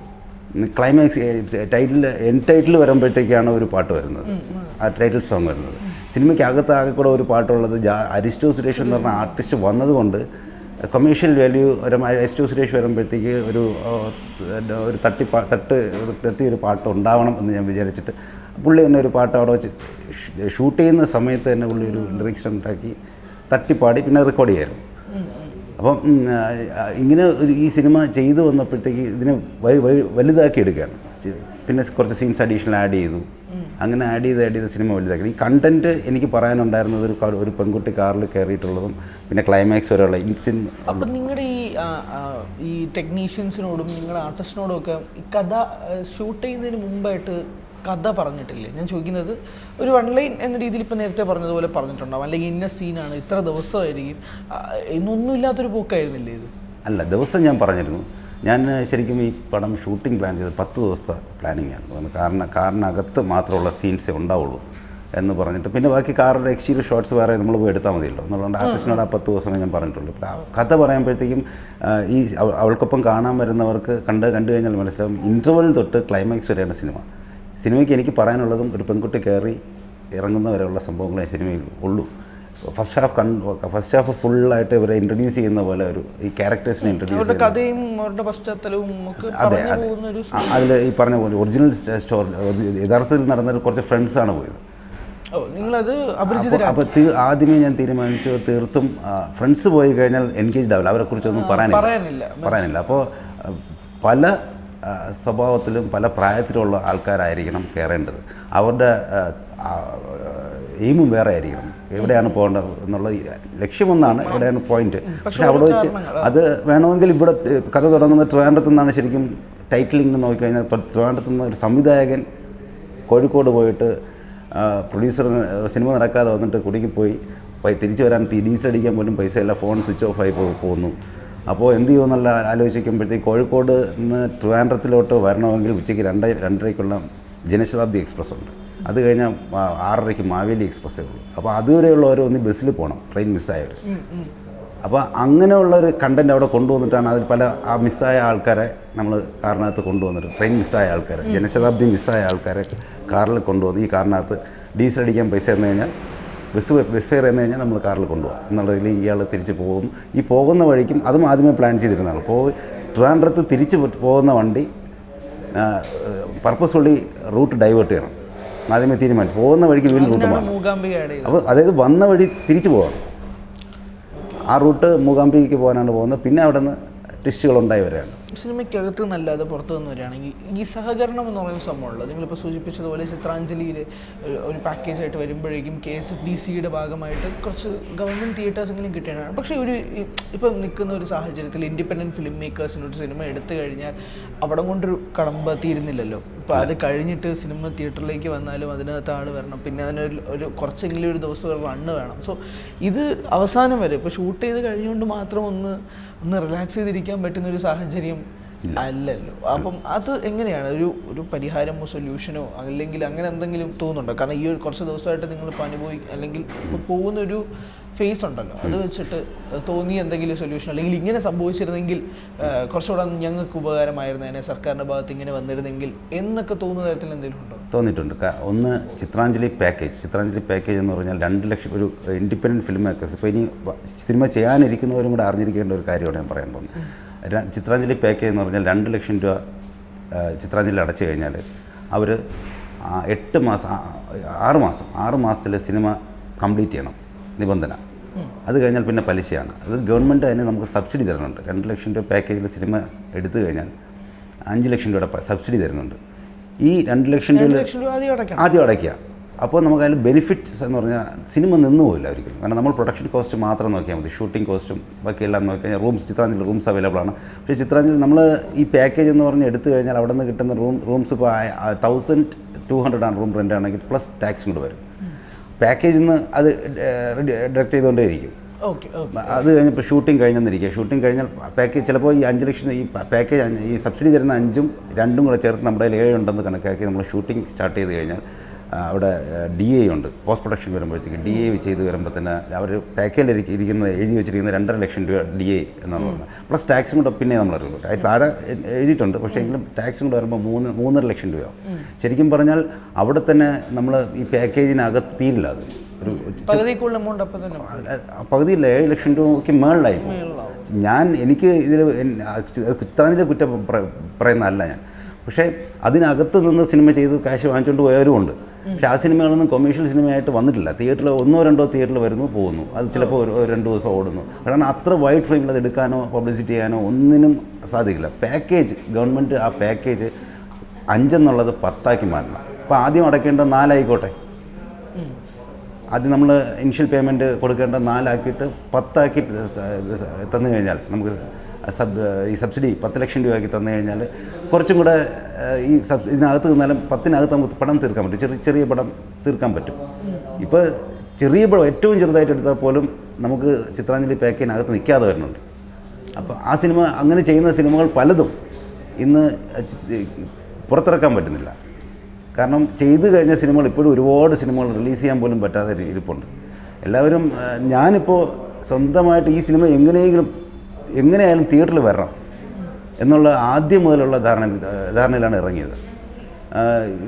ക്ലൈമാക്സ് ടൈറ്റിൽ എൻ ടൈറ്റിൽ വരുമ്പോഴത്തേക്കാണ് ഒരു പാട്ട് വരുന്നത് ആ ടൈറ്റിൽ സോങ് വരുന്നത് സിനിമയ്ക്ക് അകത്ത് ആകെ കൂടെ ഒരു പാട്ടുള്ളത് ജാ അരിസ്റ്റോ സുരേഷ് എന്ന് പറഞ്ഞ ആർട്ടിസ്റ്റ് വന്നതുകൊണ്ട് കൊമേഴ്ഷ്യൽ വാല്യൂ ഒരു അരിസ്റ്റോ സുരേഷ് വരുമ്പോഴത്തേക്ക് ഒരു ആ, ഒരു തട്ടി പാ- തട്ട് ഒരു തട്ടി ഒരു പാട്ട് ഉണ്ടാവണം എന്ന് ഞാൻ വിചാരിച്ചിട്ട് പുള്ളി തന്നെ ഒരു പാട്ട് അവിടെ വെച്ച് ഷൂട്ട് ചെയ്യുന്ന സമയത്ത് തന്നെ പുള്ളി ഒരു ലിറിക്സ് ഉണ്ടാക്കി തട്ടിപ്പാടി പിന്നെ റെക്കോർഡ് ചെയ്യായിരുന്നു അപ്പം ഉം, ആ, ഇങ്ങനെ ഒരു ഈ സിനിമ ചെയ്തു വന്നപ്പോഴത്തേക്ക് ഇതിനെ വ- വ- വലുതാക്കി എടുക്കുകയാണ് ചെ- പിന്നെ കുറച്ച് സീൻസ് അഡീഷണൽ ആഡ് ചെയ്തു അങ്ങനെ ആഡ് ചെയ്ത് ആഡ് ചെയ്ത് സിനിമ വലുതാക്കി ഈ കണ്ടന്റ് എനിക്ക് പറയാനുണ്ടായിരുന്നത് ഒരു ക- ഒരു പെൺകുട്ടി കാറിൽ കയറിയിട്ടുള്ളതും പിന്നെ ക്ലൈമാക്സ് വരെയുള്ള ഈ സിനിമ അപ്പം നിങ്ങളുടെ ഈ ആ, ആ, ഈ ടെക്നീഷ്യൻസിനോടും നിങ്ങളുടെ ആർട്ടിസ്റ്റിനോടും ഒക്കെ ഈ കഥ ഷൂട്ട് ചെയ്യുന്നതിന് മുമ്പായിട്ട് കഥ പറഞ്ഞിട്ടില്ലേ ഞാൻ ചോദിക്കുന്നത് ഒരു വൺ ലൈൻ എന്ന രീതിയിൽ ഇപ്പം നേരത്തെ പറഞ്ഞതുപോലെ പറഞ്ഞിട്ടുണ്ടാവും അല്ലെങ്കിൽ ഇന്ന സീനാണ് ഇത്ര ദിവസമായിരിക്കും ആ, എന്നൊന്നും ഇല്ലാത്തൊരു പോക്കായിരുന്നില്ലേ ഇത് അല്ല ദിവസം ഞാൻ പറഞ്ഞിരുന്നു ഞാൻ ശരിക്കും ഈ പടം ഷൂട്ടിംഗ് പ്ലാൻ ചെയ്തത് പത്ത് ദിവസത്തെ പ്ലാനിങ് ആണ് കാരണം കാറിനകത്ത് മാത്രമുള്ള സീൻസേ ഉണ്ടാവുള്ളൂ എന്ന് പറഞ്ഞിട്ട് പിന്നെ ബാക്കി കാറിൻ്റെ എക്സ്റ്റീരിയർ ഷോട്ട്സ് വേറെ നമ്മൾ പോയി എടുത്താൽ മതിയല്ലോ എന്നുള്ളതുകൊണ്ട് ആർട്ടിസ്റ്റിനോട് ആ പത്ത് ദിവസമേ ഞാൻ പറഞ്ഞിട്ടുള്ളൂ ഇപ്പം ആ കഥ പറയുമ്പോഴത്തേക്കും ആ, ഈ അവ- അവൾക്കൊപ്പം കാണാൻ വരുന്നവർക്ക് കണ്ട് കണ്ടു കഴിഞ്ഞാൽ മനസ്സിലാവും ഇൻ്റർവൽ തൊട്ട് ക്ലൈമാക്സ് വരെയാണ് സിനിമ സിനിമയ്ക്ക് എനിക്ക് പറയാനുള്ളതും ഒരു പെൺകുട്ടി കയറി ഇറങ്ങുന്ന വരെയുള്ള സംഭവങ്ങളെ സിനിമയിൽ ഉള്ളൂ ഫസ്റ്റ് ഹാഫ് കൺ ഫസ്റ്റ് ഹാഫ് ഫുള്ളായിട്ട് ഇവരെ ഇൻട്രൊഡ്യൂസ് ചെയ്യുന്ന പോലെ ഒരു ഈ ക്യാരക്ടേഴ്സിനെ ഇൻട്രൊഡ്യൂസ് അവരുടെ ചെയ്യുന്ന കഥയും അവരുടെ പശ്ചാത്തലവും ഒക്കെ അതെ പറഞ്ഞു അതെ പോകുന്ന ഒരു അതിൽ ഈ പറഞ്ഞ പോലെ ഒറിജിനൽ സ്റ്റോറി യഥാർത്ഥത്തിൽ നടന്ന ഒരു കുറച്ച് ഫ്രണ്ട്സാണ് പോയത് ഓ നിങ്ങളത് അപരിചിതരാ അപ്പോൾ ആദ്യമേ ഞാൻ തീരുമാനിച്ചു തീർത്തും ഫ്രണ്ട്സ് പോയി കഴിഞ്ഞാൽ എൻഗേജ്ഡ് ആവില്ല അവരെക്കുറിച്ചൊന്നും പറയാനില്ല പറയാനില്ല പറയാനില്ല അപ്പോൾ പല ആ, സ്വഭാവത്തിലും പല പ്രായത്തിലുള്ള ആൾക്കാരായിരിക്കണം കയറേണ്ടത് അവരുടെ എയിമും വേറെ ആയിരിക്കണം എവിടെയാണ് പോകേണ്ടത് എന്നുള്ള ഈ ലക്ഷ്യമൊന്നാണ് എവിടെയാണ് പോയിന്റ് പക്ഷെ അവിടെ വെച്ച് അത് വേണമെങ്കിൽ ഇവിടെ ഏ, കഥ തുടങ്ങുന്ന ട്രിവാൻഡ്രത്തു നിന്നാണ് ശരിക്കും ടൈറ്റിലിംഗ് നോക്കിക്കഴിഞ്ഞാൽ തൊ- ട്രിവാൻഡ്രത്തു നിന്ന് ഒരു സംവിധായകൻ കോഴിക്കോട് പോയിട്ട് പ്രൊഡ്യൂസർ സിനിമ നടക്കാതെ വന്നിട്ട് കുടുങ്ങി പോയി പൈ- തിരിച്ചു വരാൻ ടി ഡീസൽ അടിക്കാൻ പോലും പൈസ ഇല്ല ഫോൺ സ്വിച്ച് ഓഫ് ആയി പോ- പോകുന്നു അപ്പോൾ എന്ത് ചെയ്യുമെന്നുള്ള ആലോചിക്കുമ്പോഴത്തേക്ക് കോഴിക്കോട് നിന്ന് ട്രിവാൻഡ്രത്തിലോട്ട് വരണമെങ്കിൽ ഉച്ചയ്ക്ക് രണ്ട് രണ്ടരയ്ക്കുള്ള ജനശതാബ്ദി എക്സ്പ്രസ് ഉണ്ട് അത് കഴിഞ്ഞാൽ ആ, ആറരയ്ക്ക് മാവേലി എക്സ്പ്രസ്സേ ഉള്ളൂ അപ്പോൾ അതുവരെയുള്ളവർ ഒന്ന് ബസ്സിൽ പോകണം ട്രെയിൻ മിസ്സായവർ അപ്പോൾ അങ്ങനെയുള്ളൊരു കണ്ടൻറ്റ് അവിടെ കൊണ്ടുവന്നിട്ടാണ് അതിൽ പല ആ മിസ്സായ ആൾക്കാരെ നമ്മൾ കാറിനകത്ത് കൊണ്ടുവന്നിട്ട് ട്രെയിൻ മിസ്സായ ആൾക്കാരെ ജനശതാബ്ദി മിസ്സായ ആൾക്കാരെ കാറിൽ കൊണ്ടുവന്ന് ഈ കാറിനകത്ത് ഡീസൽ അടിക്കാൻ പൈസ തന്നു കഴിഞ്ഞാൽ ബസ് ബസ് ഫെയർ എന്ന് കഴിഞ്ഞാൽ നമ്മൾ കാറിൽ കൊണ്ടുപോകാം എന്നുള്ളതിൽ ഇയാൾ തിരിച്ച് പോകും ഈ പോകുന്ന വഴിക്കും അതും ആദ്യമേ പ്ലാൻ ചെയ്തിരുന്നതാണ് പോയി ട്രിവാൻഡ്രത്ത് തിരിച്ച് പോ- പോകുന്ന വണ്ടി പർപ്പസ്ഫുള്ളി റൂട്ട് ഡൈവേർട്ട് ചെയ്യണം ആദ്യമേ തീരുമാനിച്ചു പോകുന്ന വഴിക്ക് വീണ്ടും റൂട്ട് അതിനാണ് മാറണം മൂകാംബിക ആഡ് ചെയ്തത് അപ്പോൾ അതായത് വന്ന വഴി തിരിച്ചു പോകണം ആ റൂട്ട് മൂകാംബികയ്ക്ക് പോകാനാണ് പോകുന്നത് പിന്നെ അവിടെ നിന്ന് ട്വിസ്റ്റുകൾ ഉണ്ടായി വരികയാണ് സിനിമയ്ക്കകത്ത് നല്ലാതെ പുറത്തു നിന്ന് വരികയാണെങ്കിൽ ഈ സഹകരണം എന്ന് പറയുന്ന സംഭവമുള്ളത് നിങ്ങളിപ്പോൾ സൂചിപ്പിച്ചതുപോലെ ചിത്രാഞ്ജലിയിൽ ഒരു പാക്കേജായിട്ട് വരുമ്പോഴേക്കും കെ എസ് എഫ് ഡി സിയുടെ ഭാഗമായിട്ട് കുറച്ച് ഗവൺമെൻറ് തിയേറ്റേഴ്സെങ്കിലും കിട്ടേണ്ടതാണ് പക്ഷേ ഒരു ഈ- ഇപ്പം നിൽക്കുന്ന ഒരു സാഹചര്യത്തിൽ ഇൻഡിപെൻഡൻറ്റ് ഫിലിം മേക്കേഴ്സിന് ഒരു സിനിമ എടുത്തു കഴിഞ്ഞാൽ അവിടെ കൊണ്ടൊരു കടമ്പ തീരുന്നില്ലല്ലോ ഇപ്പോൾ അത് കഴിഞ്ഞിട്ട് സിനിമ തിയേറ്ററിലേക്ക് വന്നാലും അതിനകത്ത് ആൾ വരണം പിന്നെ അതിനൊരു ഒരു കുറച്ചെങ്കിലും ഒരു ദിവസം ഒരു റണ്ണ് വേണം സോ ഇത് അവസാനം വരെ ഇപ്പോൾ ഷൂട്ട് ചെയ്ത് കഴിഞ്ഞുകൊണ്ട് മാത്രം ഒന്ന് ഒന്ന് റിലാക്സ് ചെയ്തിരിക്കാൻ പറ്റുന്ന ഒരു സാഹചര്യം അല്ലല്ലോ അപ്പം അത് എങ്ങനെയാണ് ഒരു ഒരു പരിഹാരമോ സൊല്യൂഷനോ അല്ലെങ്കിൽ അങ്ങനെ എന്തെങ്കിലും തോന്നുന്നുണ്ടോ കാരണം ഈ ഒരു കുറച്ച് ദിവസമായിട്ട് നിങ്ങൾ ഇപ്പോൾ അനുഭവി അല്ലെങ്കിൽ ഇപ്പോൾ പോകുന്ന ഒരു ഫേസ് ഉണ്ടല്ലോ അത് വെച്ചിട്ട് തോന്നിയ എന്തെങ്കിലും സൊല്യൂഷൻ അല്ലെങ്കിൽ ഇങ്ങനെ സംഭവിച്ചിരുന്നെങ്കിൽ ആ, കുറച്ചുകൂടെ ഞങ്ങൾക്ക് ഉപകാരമായിരുന്നേനെ സർക്കാരിൻ്റെ ഭാഗത്ത് ഇങ്ങനെ വന്നിരുന്നെങ്കിൽ എന്നൊക്കെ തോന്നുന്ന തരത്തിൽ എന്തെങ്കിലും ഉണ്ടോ തോന്നിയിട്ടുണ്ട് ക- ഒന്ന് ചിത്രാഞ്ജലി പാക്കേജ് ചിത്രാഞ്ജലി പാക്കേജ് എന്ന് പറഞ്ഞാൽ രണ്ട് ലക്ഷം ഒരു ഇൻഡിപെൻഡൻറ്റ് ഫിലിം മേക്കേഴ്സ് ഇപ്പോൾ ഇനി വ- സിനിമ ചെയ്യാനിരിക്കുന്നവരും കൂടെ അറിഞ്ഞിരിക്കേണ്ട ഒരു കാര്യമാണ് ഞാൻ പറയാൻ പോകുന്നത് ര- ചിത്രാഞ്ജലി പാക്കേജ് എന്ന് പറഞ്ഞാൽ രണ്ട് ലക്ഷം രൂപ ആ, ചിത്രാഞ്ജലി അടച്ചു കഴിഞ്ഞാൽ അവർ എട്ട് മാസം ആ- ആറ് മാസം ആറ് മാസത്തിൽ സിനിമ കംപ്ലീറ്റ് ചെയ്യണം നിബന്ധന അത് കഴിഞ്ഞാൽ പിന്നെ പലിശയാണ് അത് ഗവൺമെൻറ് അതിന് നമുക്ക് സബ്സിഡി തരുന്നുണ്ട് രണ്ട് ലക്ഷം രൂപ പാക്കേജിൽ സിനിമ എടുത്തു കഴിഞ്ഞാൽ അഞ്ച് ലക്ഷം രൂപയുടെ പ- സബ്സിഡി തരുന്നുണ്ട് ഈ രണ്ട് ലക്ഷം രണ്ട് രൂപ ലക്ഷം രൂപ ആദ്യം അടയ്ക്കണം ആദ്യം അടയ്ക്കുക അപ്പോൾ നമുക്ക് അതിൽ ബെനിഫിറ്റ്സ് എന്ന് പറഞ്ഞാൽ സിനിമ നിന്നു പോയില്ല ഒരിക്കലും കാരണം നമ്മൾ പ്രൊഡക്ഷൻ കോസ്റ്റ് മാത്രം നോക്കിയാൽ മതി ഷൂട്ടിംഗ് കോസ്റ്റും ബാക്കിയെല്ലാം നോക്കി കഴിഞ്ഞാൽ റൂംസ് ചിത്രാഞ്ജലി റൂംസ് അവൈലബിൾ ആണ് പക്ഷേ ചിത്രാഞ്ജലി നമ്മൾ ഈ പാക്കേജ് എന്ന് പറഞ്ഞ് എടുത്തു കഴിഞ്ഞാൽ അവിടെ നിന്ന് കിട്ടുന്ന റൂം റൂംസ് ഇപ്പോൾ തൗസൻഡ് ടു ഹൺഡ്രഡ് ആണ് റൂം റെൻ്റ് ആണെങ്കിൽ പ്ലസ് ടാക്സും കൂടെ വരും പാക്കേജിൽ നിന്ന് അത് ഡയറക്റ്റ് ചെയ്തുകൊണ്ടേയിരിക്കും ഓക്കെ ഓക്കെ അത് കഴിഞ്ഞപ്പോൾ ഷൂട്ടിംഗ് കഴിഞ്ഞെന്നിരിക്കുക ഷൂട്ടിംഗ് കഴിഞ്ഞാൽ പാക്കേജ് ചിലപ്പോൾ ഈ അഞ്ച് ലക്ഷം ഈ പാക്കേജ് ഈ സബ്സിഡി തരുന്ന അഞ്ചും രണ്ടും കൂടെ ചേർത്ത് നമ്മുടെ കയ്യിൽ ഏഴ് ഉണ്ടെന്ന് കണക്കാക്കി നമ്മൾ ഷൂട്ടിംഗ് സ്റ്റാർട്ട് ചെയ്ത് കഴിഞ്ഞാൽ ആ, അവിടെ ഡി എ ഉണ്ട് പോസ്റ്റ് പ്രൊഡക്ഷൻ വരുമ്പോഴത്തേക്ക് ഡി എ ചെയ്ത് വരുമ്പോൾ തന്നെ അവർ പാക്കേജിൽ ഇരിക്കുന്ന എഴുതി വെച്ചിരിക്കുന്ന രണ്ടര ലക്ഷം രൂപ ഡി എ എന്നാണ് പറയുന്നത് പ്ലസ് ടാക്സും കൂടെ പിന്നെ നമ്മൾ അറിയുള്ളൂ അത് താഴെ എ- എഴുതിയിട്ടുണ്ട് പക്ഷേ എങ്കിലും ടാക്സും കൂടെ വരുമ്പോൾ മൂന്ന് മൂന്നര ലക്ഷം രൂപയാവും ശരിക്കും പറഞ്ഞാൽ അവിടെ തന്നെ നമ്മൾ ഈ പാക്കേജിനകത്ത് തീരില്ല അത് ഒരു പകുതി കൂടുതൽ എമൗണ്ട് അപ്പം തന്നെ പകുതിയില്ല ഏഴ് ലക്ഷം രൂപയ്ക്ക് മേളിലായി പോകും. ഞാൻ എനിക്ക് ഇതിൽ ചിത്രാഞ്ജലി കുറ്റം പറ- പറയുന്നതല്ല ഞാൻ പക്ഷേ അതിനകത്ത് നിന്ന് സിനിമ ചെയ്ത് കാശ് വാങ്ങിച്ചുകൊണ്ട് പോയവരും ഉണ്ട് പക്ഷേ ആ സിനിമകളൊന്നും കൊമേഴ്ഷ്യൽ സിനിമയായിട്ട് വന്നിട്ടില്ല തിയേറ്ററിൽ ഒന്നോ രണ്ടോ തിയേറ്ററിൽ വരുന്നു പോകുന്നു അത് ചിലപ്പോൾ ഒരു ഒരു രണ്ട് ദിവസം ഓടുന്നു കാരണം അത്ര വൈഡ് ഫ്രെയിമിൽ അത് എടുക്കാനോ പബ്ലിസിറ്റി ചെയ്യാനോ ഒന്നിനും സാധിക്കില്ല പാക്കേജ് ഗവൺമെൻറ് ആ പാക്കേജ് അഞ്ചെന്നുള്ളത് പത്താക്കി മാറ്റണം അപ്പോൾ ആദ്യം അടയ്ക്കേണ്ടത് നാലായിക്കോട്ടെ ആദ്യം നമ്മൾ ഇനിഷ്യൽ പേയ്മെൻറ്റ് കൊടുക്കേണ്ട നാലാക്കിയിട്ട് പത്താക്കി സ- സ- തന്നു കഴിഞ്ഞാൽ നമുക്ക് സബ് ഈ സബ്സിഡി പത്ത് ലക്ഷം രൂപയാക്കി തന്നു കഴിഞ്ഞാൽ കുറച്ചും കൂടെ ഏഹ്, ഈ സബ് ഇതിനകത്ത് നിന്നാലും പത്തിനകത്ത് നമുക്ക് പടം തീർക്കാൻ പറ്റും ചെറിയ ചെറിയ പടം തീർക്കാൻ പറ്റും ഇപ്പോൾ ചെറിയ പടം ഏറ്റവും ചെറുതായിട്ട് എടുത്താൽ പോലും നമുക്ക് ചിത്രാഞ്ജലി പാക്കിനകത്ത് നിൽക്കാതെ വരുന്നുണ്ട് അപ്പോൾ ആ സിനിമ അങ്ങനെ ചെയ്യുന്ന സിനിമകൾ പലതും ഇന്ന് ചി- പുറത്തിറക്കാൻ പറ്റുന്നില്ല കാരണം ചെയ്തു കഴിഞ്ഞ സിനിമകൾ ഇപ്പോഴും ഒരുപാട് സിനിമകൾ റിലീസ് ചെയ്യാൻ പോലും പറ്റാതെ ഇരി- ഇരിപ്പുണ്ട് എല്ലാവരും ആ, ഞാനിപ്പോൾ സ്വന്തമായിട്ട് ഈ സിനിമ എങ്ങനെയെങ്കിലും എങ്ങനെയായാലും തിയേറ്ററിൽ വരണം എന്നുള്ള ആദ്യം മുതലുള്ള ധാരണ ധാരണയിലാണ് ഇറങ്ങിയത് ആ,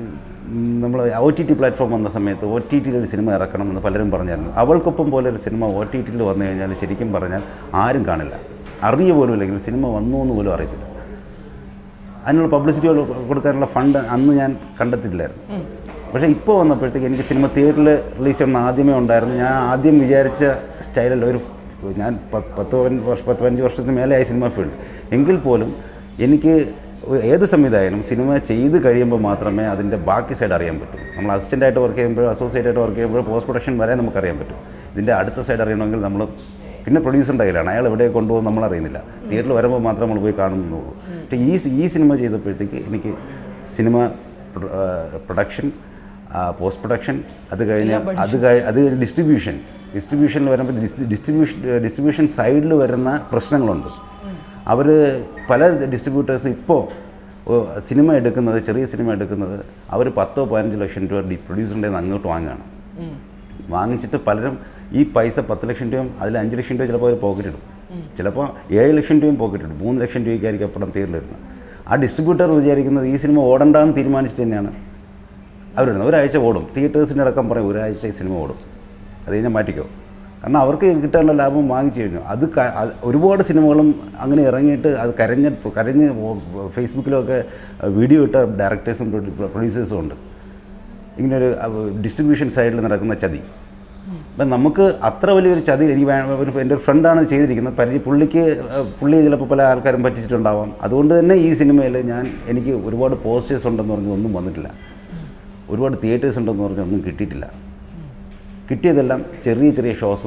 നമ്മൾ ഒ ടി ടി പ്ലാറ്റ്ഫോം വന്ന സമയത്ത് ഒ ടി ടിയിൽ ഒരു സിനിമ ഇറക്കണം എന്ന് പലരും പറഞ്ഞായിരുന്നു അവൾക്കൊപ്പം പോലെ ഒരു സിനിമ ഒ ടി ടിയിൽ വന്നു കഴിഞ്ഞാൽ ശരിക്കും പറഞ്ഞാൽ ആരും കാണില്ല അറിയ പോലും ഇല്ലെങ്കിൽ സിനിമ വന്നു എന്ന് പോലും അറിയത്തില്ല അതിനുള്ള പബ്ലിസിറ്റി കൊടുക്കാനുള്ള ഫണ്ട് അന്ന് ഞാൻ കണ്ടെത്തിയിട്ടില്ലായിരുന്നു പക്ഷേ ഇപ്പോൾ വന്നപ്പോഴത്തേക്ക് എനിക്ക് സിനിമ തിയേറ്ററിൽ റിലീസ് ചെയ്യണമെന്ന് ആദ്യമേ ഉണ്ടായിരുന്നു ഞാൻ ആദ്യം വിചാരിച്ച സ്റ്റൈലിൽ ഒരു ഞാൻ പത്ത് പത്ത് പതിനഞ്ച് വർഷം പത്ത് പതിനഞ്ച് വർഷത്തിന് മേലെയായി സിനിമ ഫീൽഡ് എങ്കിൽ പോലും എനിക്ക് ഏത് സംവിധായകനും സിനിമ ചെയ്ത് കഴിയുമ്പോൾ മാത്രമേ അതിൻ്റെ ബാക്കി സൈഡ് അറിയാൻ പറ്റൂ നമ്മൾ അസിസ്റ്റൻ്റായിട്ട് വർക്ക് ചെയ്യുമ്പോൾ അസോസിയേറ്റ് ആയിട്ട് വർക്ക് ചെയ്യുമ്പോൾ പോസ്റ്റ് പ്രൊഡക്ഷൻ വരെ നമുക്കറിയാൻ പറ്റും ഇതിൻ്റെ അടുത്ത സൈഡ് അറിയണമെങ്കിൽ നമ്മൾ പിന്നെ പ്രൊഡ്യൂസറിൻ്റെ കയ്യിലാണ് അയാൾ എവിടെ കൊണ്ടുപോകും നമ്മൾ അറിയുന്നില്ല തിയേറ്ററിൽ വരുമ്പോൾ മാത്രം നമ്മൾ പോയി കാണുന്നുള്ളൂ പക്ഷേ ഈ ഈ സിനിമ ചെയ്തപ്പോഴത്തേക്ക് എനിക്ക് സിനിമ പ്രൊഡക്ഷൻ പോസ്റ്റ് പ്രൊഡക്ഷൻ അത് കഴിഞ്ഞ് അത് കഴി അത് കഴിഞ്ഞ് ഡിസ്ട്രിബ്യൂഷൻ ഡിസ്ട്രിബ്യൂഷനിൽ വരുമ്പോൾ ഡിസ്ട്രിബ്യൂഷൻ ഡിസ്ട്രിബ്യൂഷൻ സൈഡിൽ വരുന്ന പ്രശ്നങ്ങളുണ്ട് അവർ പല ഡിസ്ട്രിബ്യൂട്ടേഴ്സ് ഇപ്പോൾ സിനിമ എടുക്കുന്നത് ചെറിയ സിനിമ എടുക്കുന്നത് അവർ പത്തോ പതിനഞ്ച് ലക്ഷം രൂപ ഡി പ്രൊഡ്യൂസറിൻ്റെ നിന്ന് അങ്ങോട്ട് വാങ്ങുകയാണ് വാങ്ങിച്ചിട്ട് പലരും ഈ പൈസ പത്ത് ലക്ഷം രൂപയും അതിൽ അഞ്ച് ലക്ഷം രൂപ ചിലപ്പോൾ അവർ പോക്കറ്റ് ഇടും ചിലപ്പോൾ ഏഴ് ലക്ഷം രൂപയും പോക്കറ്റ് ഇടും മൂന്ന് ലക്ഷം രൂപയ്ക്കായിരിക്കും അപ്പുറം തീരിലിരുന്നത് ആ ഡിസ്ട്രിബ്യൂട്ടർ വിചാരിക്കുന്നത് ഈ സിനിമ ഓടണ്ടെന്ന് തീരുമാനിച്ചിട്ട് തന്നെയാണ് അവരിടുന്നത് ഒരാഴ്ച ഓടും തിയേറ്റേഴ്സിൻ്റെ അടക്കം പറയും ഒരാഴ്ച ഈ സിനിമ ഓടും അത് കഴിഞ്ഞാൽ മാറ്റിക്കോ കാരണം അവർക്ക് കിട്ടേണ്ട ലാഭം വാങ്ങിച്ചു കഴിഞ്ഞു അത് ക- അത് ഒരുപാട് സിനിമകളും അങ്ങനെ ഇറങ്ങിയിട്ട് അത് കരഞ്ഞ കരഞ്ഞ് ഫേസ്ബുക്കിലൊക്കെ വീഡിയോ ഇട്ട ഡയറക്ടേഴ്സും പ്രൊഡ്യൂസേഴ്സും ഉണ്ട് ഇങ്ങനൊരു ഡിസ്ട്രിബ്യൂഷൻ സൈഡിൽ നടക്കുന്ന ചതി അപ്പം നമുക്ക് അത്ര വലിയൊരു ചതി എനിക്ക് വേ- ഒരു എൻ്റെ ഒരു ഫ്രണ്ടാണ് ചെയ്തിരിക്കുന്നത് പരിചയ പുള്ളിക്ക് ഏഹ്, പുള്ളി ചിലപ്പോൾ പല ആൾക്കാരും പറ്റിച്ചിട്ടുണ്ടാവാം അതുകൊണ്ട് തന്നെ ഈ സിനിമയിൽ ഞാൻ എനിക്ക് ഒരുപാട് പോസ്റ്റേഴ്സ് ഉണ്ടെന്ന് പറഞ്ഞ് ഒന്നും വന്നിട്ടില്ല ഒരുപാട് തിയേറ്റേഴ്സ് ഉണ്ടെന്ന് പറഞ്ഞ് ഒന്നും കിട്ടിയിട്ടില്ല കിട്ടിയതെല്ലാം ചെറിയ ചെറിയ ഷോസും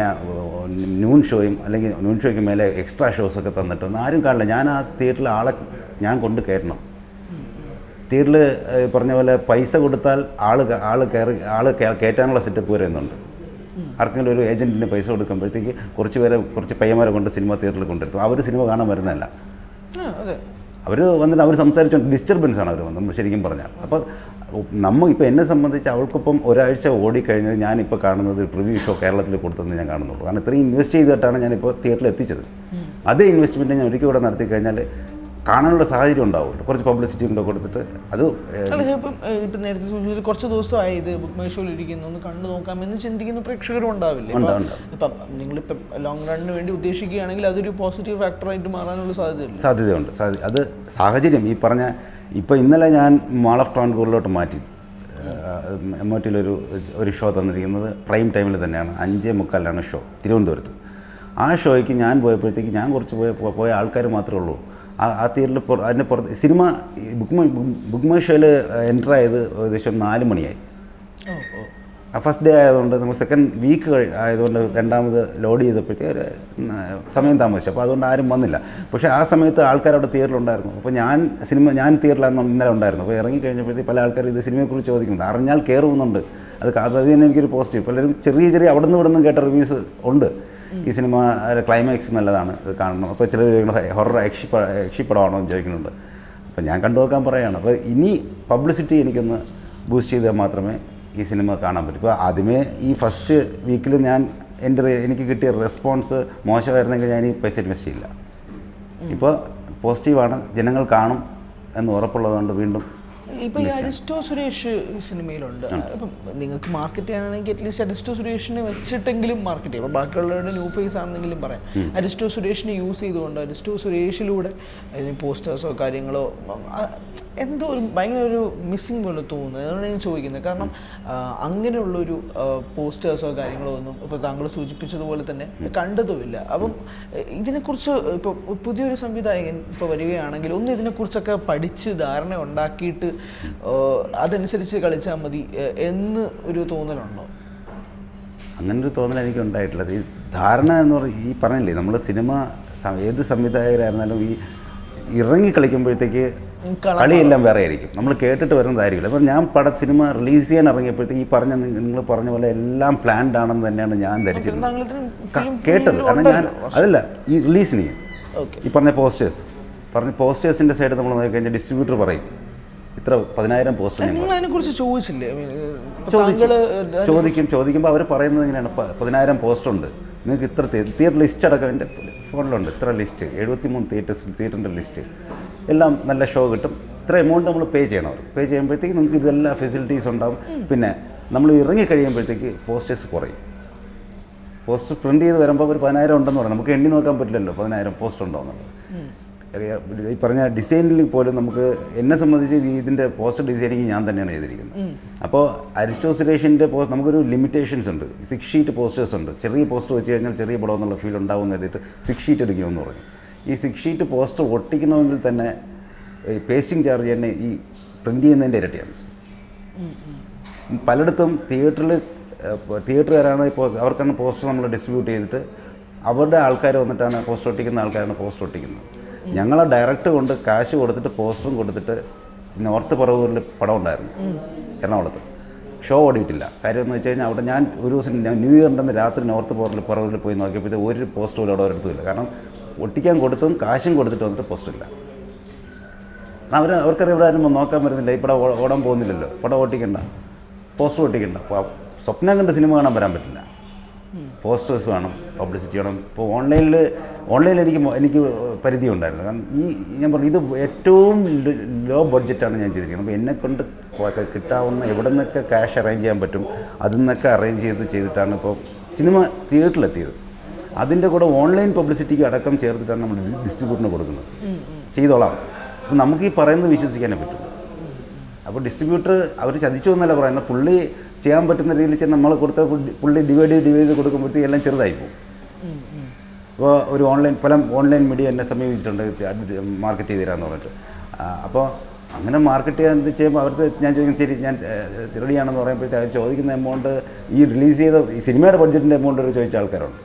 ന്യൂൺ ഷോയും അല്ലെങ്കിൽ ന്യൂൺ ഷോയ്ക്ക് മേലെ എക്സ്ട്രാ ഷോസൊക്കെ തന്നിട്ട് ഒന്നും ആരും കാണില്ല ഞാൻ ആ തിയേറ്ററിൽ ആളെ ഞാൻ കൊണ്ട് കയറ്റണം തിയേറ്ററിൽ പറഞ്ഞ പോലെ പൈസ കൊടുത്താൽ ആൾ ആൾ കയറി ആൾ കയറ്റാനുള്ള സെറ്റപ്പ് വരുന്നുണ്ട് ആർക്കെങ്കിലും ഒരു ഏജൻറ്റിന് പൈസ കൊടുക്കുമ്പോഴത്തേക്ക് കുറച്ച് പേരെ കുറച്ച് പയ്യന്മാരെ കൊണ്ട് സിനിമ തിയേറ്ററിൽ കൊണ്ടെത്തും അവർ സിനിമ കാണാൻ വരുന്നതല്ല ആ, അതെ അവർ വന്നിട്ട് അവർ സംസാരിച്ചുകൊണ്ട് ഡിസ്റ്റർബൻസ് ആണ് അവർ വന്നത് നമ്മൾ ശരിക്കും പറഞ്ഞാൽ അപ്പോൾ നമ്മൾ ഇപ്പോൾ എന്നെ സംബന്ധിച്ച് അവൾക്കൊപ്പം ഒരാഴ്ച ഓടിക്കഴിഞ്ഞത് ഞാനിപ്പോൾ കാണുന്നത് പ്രിവ്യൂ ഷോ കേരളത്തിൽ കൊടുത്തെന്ന് ഞാൻ കാണുന്നുള്ളൂ കാരണം ഇത്രയും ഇൻവെസ്റ്റ് ചെയ്തിട്ടാണ് ഞാനിപ്പോൾ തിയേറ്ററിൽ എത്തിച്ചത് അതേ ഇൻവെസ്റ്റ്മെൻറ്റ് ഞാൻ ഒരിക്കൽ കൂടെ നടത്തി കഴിഞ്ഞാൽ കാണാനുള്ള സാഹചര്യം ഉണ്ടാവുമല്ലോ കുറച്ച് പബ്ലിസിറ്റി കൂടെ കൊടുത്തിട്ട് അത് ഏഹ്, അല്ല ഇപ്പം ഏഹ്, ഇപ്പം നേരത്തെ സൂചിപ്പിച്ചത് കുറച്ച് ദിവസമായി ഇത് ബുക്ക് മൈ ഷോയിൽ ഇരിക്കുന്നു ഒന്ന് കണ്ടു നോക്കാം എന്ന് ചിന്തിക്കുന്ന പ്രേക്ഷകരും ഉണ്ടാവില്ലേ ഉണ്ട്, ഇപ്പം- ഉണ്ട്. ഇപ്പം നിങ്ങളിപ്പം ലോങ് റണ്ണിന് വേണ്ടി ഉദ്ദേശിക്കുകയാണെങ്കിൽ അതൊരു പോസിറ്റീവ് ഫാക്ടറായിട്ട് മാറാനുള്ള സാധ്യതയില്ല സാധ്യതയുണ്ട് സാധ്യത അത് സാഹചര്യം ഈ പറഞ്ഞ ഇപ്പോൾ ഇന്നലെ ഞാൻ മാൾ ഓഫ് ട്രാൻകൂറിലോട്ട് മാറ്റി എം ഒ ടിയിലൊരു ഒരു ഷോ തന്നിരിക്കുന്നത് പ്രൈം ടൈമിൽ തന്നെയാണ് അഞ്ചേ മുക്കാലിലാണ് ഷോ തിരുവനന്തപുരത്ത് ആ ഷോയ്ക്ക് ഞാൻ പോയപ്പോഴത്തേക്ക് ഞാൻ കുറച്ച് പോയ പോ- പോയ ആൾക്കാർ മാത്രമേ ഉള്ളൂ ആ ആ തിയേറ്ററിൽ പുറ അതിൻ്റെ പുറത്ത് സിനിമ ഈ ബുക്ക് മൈ ബുക്ക് മൈ ഷോയിൽ എൻ്റർ ആയത് ഏകദേശം നാല് മണിയായി ഓ ഓ ആ ഫസ്റ്റ് ഡേ ആയതുകൊണ്ട് നമ്മൾ സെക്കൻഡ് വീക്ക് ആയതുകൊണ്ട് രണ്ടാമത് ലോഡ് ചെയ്തപ്പോഴത്തേക്ക് ഒരു ഉം, സമയം താമസിച്ചു അപ്പോൾ അതുകൊണ്ട് ആരും വന്നില്ല പക്ഷേ ആ സമയത്ത് ആൾക്കാർ അവിടെ തിയേറ്ററിലുണ്ടായിരുന്നു അപ്പോൾ ഞാൻ സിനിമ ഞാൻ തിയേറ്ററിലാണ് ഇന്നലെ ഉണ്ടായിരുന്നു അപ്പോൾ ഇറങ്ങി കഴിഞ്ഞപ്പോഴത്തേക്ക് പല ആൾക്കാർ ഇത് സിനിമയെക്കുറിച്ച് ചോദിക്കുന്നുണ്ട് അറിഞ്ഞാൽ കയറുന്നുണ്ട് അത് കാ- അത് തന്നെ എനിക്കൊരു പോസിറ്റീവ് പലരും ചെറിയ ചെറിയ അവിടെ നിന്ന് ഇവിടെ നിന്നും കേട്ട റിവ്യൂസ് ഉണ്ട് ഈ സിനിമ ക്ലൈമാക്സ് നല്ലതാണ് ഇത് കാണണം അപ്പോൾ ചിലർ ചോദിക്കണം ഹൊറർ യക്ഷി യക്ഷിപ്പടമാണോ എന്ന് ചോദിക്കുന്നുണ്ട് അപ്പോൾ ഞാൻ കണ്ടു നോക്കാൻ പറയുകയാണ് അപ്പോൾ ഇനി പബ്ലിസിറ്റി എനിക്കൊന്ന് ബൂസ്റ്റ് ചെയ്താൽ മാത്രമേ ഈ സിനിമ കാണാൻ പറ്റും ഇപ്പോൾ ആദ്യമേ ഈ ഫസ്റ്റ് വീക്കിൽ ഞാൻ എൻ്റെ റെ- എനിക്ക് കിട്ടിയ റെസ്പോൺസ് മോശമായിരുന്നെങ്കിൽ ഞാൻ ഈ പൈസ ഇൻവെസ്റ്റ് ചെയ്യില്ല ഇപ്പോൾ പോസിറ്റീവാണ് ജനങ്ങൾ കാണും എന്ന് ഉറപ്പുള്ളതുകൊണ്ട് വീണ്ടും ഇപ്പൊ ഈ അരിസ്റ്റോ സുരേഷ് ഈ സിനിമയിലുണ്ട് അപ്പം നിങ്ങൾക്ക് മാർക്കറ്റ് ചെയ്യാനാണെങ്കിൽ അറ്റ്ലീസ്റ്റ് അരിസ്റ്റോ സുരേഷിനെ വെച്ചിട്ടെങ്കിലും മാർക്കറ്റ് ചെയ്യാം അപ്പോൾ ബാക്കിയുള്ളവരുടെ ന്യൂ ഫേസ് ആണെന്നെങ്കിലും പറയാം അരിസ്റ്റോ സുരേഷിനെ യൂസ് ചെയ്തുകൊണ്ട് അരിസ്റ്റോ സുരേഷിലൂടെ പോസ്റ്റേഴ്സോ കാര്യങ്ങളോ ഉം, ആ, എന്തോ ഒരു ഭയങ്കര ഒരു മിസ്സിങ് പോലെ തോന്നുന്നത് അതുകൊണ്ട് ഞാൻ ചോദിക്കുന്നത് കാരണം ആ, അങ്ങനെയുള്ളൊരു പോസ്റ്റേഴ്സോ കാര്യങ്ങളോ ഒന്നും ഇപ്പോൾ താങ്കൾ സൂചിപ്പിച്ചതുപോലെ തന്നെ കണ്ടതുമില്ല അപ്പം എ, ഇതിനെക്കുറിച്ച് ഇപ്പോൾ പുതിയൊരു സംവിധായകൻ ഇപ്പോൾ വരികയാണെങ്കിൽ ഒന്ന് ഇതിനെക്കുറിച്ചൊക്കെ പഠിച്ച് ധാരണ ഉണ്ടാക്കിയിട്ട് ആ, അതനുസരിച്ച് കളിച്ചാൽ മതി എ, എന്ന് ഒരു തോന്നലുണ്ടോ അങ്ങനെ ഒരു തോന്നൽ എനിക്ക് ഉണ്ടായിട്ടില്ല ഈ ധാരണ എന്ന് പറഞ്ഞാൽ ഈ പറഞ്ഞില്ലേ നമ്മൾ സിനിമ സം- ഏത് സംവിധായകരായിരുന്നാലും ഈ ഇറങ്ങി കളിക്കുമ്പോഴത്തേക്ക് കള- കളിയെല്ലാം വേറെ ആയിരിക്കും നമ്മൾ കേട്ടിട്ട് വരുന്നതായിരിക്കില്ല അപ്പം ഞാൻ പട സിനിമ റിലീസ് ചെയ്യാൻ ഇറങ്ങിയപ്പോഴത്തേക്ക് ഈ പറഞ്ഞ നിങ്ങൾ പറഞ്ഞ പോലെ എല്ലാം പ്ലാൻഡ് ആണെന്ന് തന്നെയാണ് ഞാൻ ധരിച്ചിരുന്നത് താങ്കൾ ഇത്രയും ക- film കേട്ടത് field കാരണം ഞാൻ ഉണ്ടല്ലോ. അതല്ല ഈ റിലീസിന് ഓക്കെ ഈ പറഞ്ഞ പോസ്റ്റേഴ്സ് പറഞ്ഞ പോസ്റ്റേഴ്സിൻ്റെ സൈഡ് നമ്മൾ നോക്കിക്കഴിഞ്ഞാൽ ഡിസ്ട്രിബ്യൂട്ടർ പറയും ഇത്ര പതിനായിരം പോസ്റ്റർ ഞാൻ നിങ്ങൾ അതിനെക്കുറിച്ച് ചോദിച്ചില്ലേ I mean, ഇപ്പൊ ചോദിച്ചു താങ്കള് ചോദിക്കും ചോദിക്കുമ്പോൾ അവർ പറയുന്നത് ഇങ്ങനെയാണ് പ- പതിനായിരം പോസ്റ്റർ ഉണ്ട് നിങ്ങൾക്ക് ഇത്ര തിയേറ്റർ ലിസ്റ്റ് അടക്കം എൻ്റെ ഫോണിലുണ്ട് ഇത്ര ലിസ്റ്റ് എഴുപത്തി മൂന്ന് തിയേറ്റേഴ്സ് തിയേറ്ററിൻ്റെ ലിസ്റ്റ് എല്ലാം നല്ല ഷോ കിട്ടും ഇത്ര എമൗണ്ട് നമ്മൾ പേ ചെയ്യണം അവർ പേ ചെയ്യുമ്പോഴത്തേക്ക് നമുക്ക് ഇതെല്ലാം ഫെസിലിറ്റീസ് ഉണ്ടാവും പിന്നെ നമ്മൾ ഇറങ്ങി കഴിയുമ്പോഴത്തേക്ക് പോസ്റ്റേഴ്സ് കുറയും പോസ്റ്റർ പ്രിൻ്റ് ചെയ്ത് വരുമ്പോൾ ഒരു പതിനായിരം ഉണ്ടെന്ന് പറയാം നമുക്ക് എണ്ണി നോക്കാൻ പറ്റില്ലല്ലോ പതിനായിരം പോസ്റ്റർ ഉണ്ടോ എന്നുള്ളത് ഈ പറഞ്ഞ ഡിസൈനിൽ പോലും നമുക്ക് എന്നെ സംബന്ധിച്ച് ഈ ഇതിൻ്റെ പോസ്റ്റർ ഡിസൈനിങ് ഞാൻ തന്നെയാണ് ചെയ്തിരിക്കുന്നത് അപ്പോൾ അരിസ്റ്റോ സുരേഷിൻ്റെ പോസ്റ്റ് നമുക്കൊരു ലിമിറ്റേഷൻസ് ഉണ്ട് സിക്സ് ഷീറ്റ് പോസ്റ്റേഴ്സ് ഉണ്ട് ചെറിയ പോസ്റ്റർ വെച്ച് കഴിഞ്ഞാൽ ചെറിയ പടം എന്നുള്ള ഫീൽ ഉണ്ടാവുമെന്ന് എഴുതിയിട്ട് സിക്സ് ഷീറ്റ് എടുക്കണമെന്ന് പറഞ്ഞു ഈ സിക്സ് ഷീറ്റ് പോസ്റ്റർ ഒട്ടിക്കണമെങ്കിൽ തന്നെ ഈ പേസ്റ്റിംഗ് ചാർജ് തന്നെ ഈ പ്രിൻ്റ് ചെയ്യുന്നതിൻ്റെ ഇരട്ടിയാണ് പലയിടത്തും തിയേറ്ററിൽ തിയേറ്ററുകാരാണ് ഇപ്പോൾ അവർക്കാണ് പോസ്റ്റർ നമ്മൾ ഡിസ്ട്രിബ്യൂട്ട് ചെയ്തിട്ട് അവരുടെ ആൾക്കാർ വന്നിട്ടാണ് പോസ്റ്റർ ഒട്ടിക്കുന്ന ആൾക്കാരാണ് പോസ്റ്റർ ഒട്ടിക്കുന്നത് ഞങ്ങൾ ഡയറക്റ്റ് കൊണ്ട് കാശ് കൊടുത്തിട്ട് പോസ്റ്ററും കൊടുത്തിട്ട് നോർത്ത് പറവൂരിൽ പടം ഉണ്ടായിരുന്നു എറണാകുളത്ത് ഷോ ഓടിയിട്ടില്ല കാര്യം എന്ന് വെച്ച് കഴിഞ്ഞാൽ അവിടെ ഞാൻ ഒരു ദിവസം ഞാൻ ന്യൂ ഇയറിൻ്റെ അന്ന് രാത്രി നോർത്ത് പറവൂരിൽ പറവൂരിൽ പോയി നോക്കിയപ്പോൾ ഒരു പോസ്റ്റർ പോലും അവിടെ ഒരിടത്തുമില്ല കാരണം ഒട്ടിക്കാൻ കൊടുത്തതും കാശും കൊടുത്തിട്ട് വന്നിട്ട് പോസ്റ്റർ ഇല്ല അവർ അവർക്കറിയാം ഇവിടെ ആരും നോക്കാൻ വരുന്നില്ല ഈ പടം ഓ- ഓടാൻ പോകുന്നില്ലല്ലോ പടം ഓട്ടിക്കണ്ട പോസ്റ്റർ ഓട്ടിക്കണ്ട അപ്പോൾ സ്വപ്നം കണ്ട സിനിമ കാണാൻ വരാൻ പറ്റില്ല പോസ്റ്റേഴ്സ് വേണം പബ്ലിസിറ്റി വേണം ഇപ്പോൾ ഓൺലൈനിൽ ഓൺലൈനിൽ എനിക്ക് മൊ- എനിക്ക് പരിധി ഉണ്ടായിരുന്നു കാരണം ഈ ഞാൻ പറഞ്ഞു ഇത് ഏറ്റവും ലോ ബഡ്ജറ്റാണ് ഞാൻ ചെയ്തിരിക്കുന്നത് അപ്പോൾ എന്നെ കൊണ്ട് കൊ- കിട്ടാവുന്ന എവിടെ നിന്നൊക്കെ ക്യാഷ് അറേഞ്ച് ചെയ്യാൻ പറ്റും അതിൽ നിന്നൊക്കെ അറേഞ്ച് ചെയ്ത് ചെയ്തിട്ടാണ് ഇപ്പോൾ സിനിമ തിയേറ്ററിലെത്തിയത് അതിൻ്റെ കൂടെ ഓൺലൈൻ പബ്ലിസിറ്റിക്ക് അടക്കം ചേർത്തിട്ടാണ് നമ്മൾ ഡിസ്ട്രിബ്യൂട്ടറിന് കൊടുക്കുന്നത് ചെയ്തോളാം അപ്പം നമുക്ക് ഈ പറയുന്നത് വിശ്വസിക്കാനേ പറ്റും അപ്പോൾ ഡിസ്ട്രിബ്യൂട്ടർ അവർ ചതിച്ചു എന്നല്ല പറയുന്നത് പുള്ളി ചെയ്യാൻ പറ്റുന്ന രീതിയിൽ ചെന്ന് നമ്മൾ കൊടുത്ത പുള്ളി- പുള്ളി ഡിവൈഡ് ചെയ്ത് ഡിവൈഡ് ചെയ്ത് കൊടുക്കുമ്പോഴത്തേക്ക് എല്ലാം ചെറുതായി പോകും അപ്പോൾ ഒരു ഓൺലൈൻ പല ഓൺലൈൻ മീഡിയ എന്നെ സമീപിച്ചിട്ടുണ്ട് മാർക്കറ്റ് ചെയ്ത് തരാമെന്ന് പറഞ്ഞിട്ട് ആ, അപ്പോൾ അങ്ങനെ മാർക്കറ്റ് ചെയ്യാൻ ഇത് ചെയ്യുമ്പോൾ അവർക്ക് ഞാൻ ചോദിക്കും ശരി ഞാൻ റെഡിയാണെന്ന് പറയുമ്പോഴത്തേക്ക് അവർ ചോദിക്കുന്ന എമൗണ്ട് ഈ റിലീസ് ചെയ്ത ഈ സിനിമയുടെ ബഡ്ജറ്റിൻ്റെ എമൗണ്ട് ഒരു ചോദിച്ച ആൾക്കാരുണ്ട്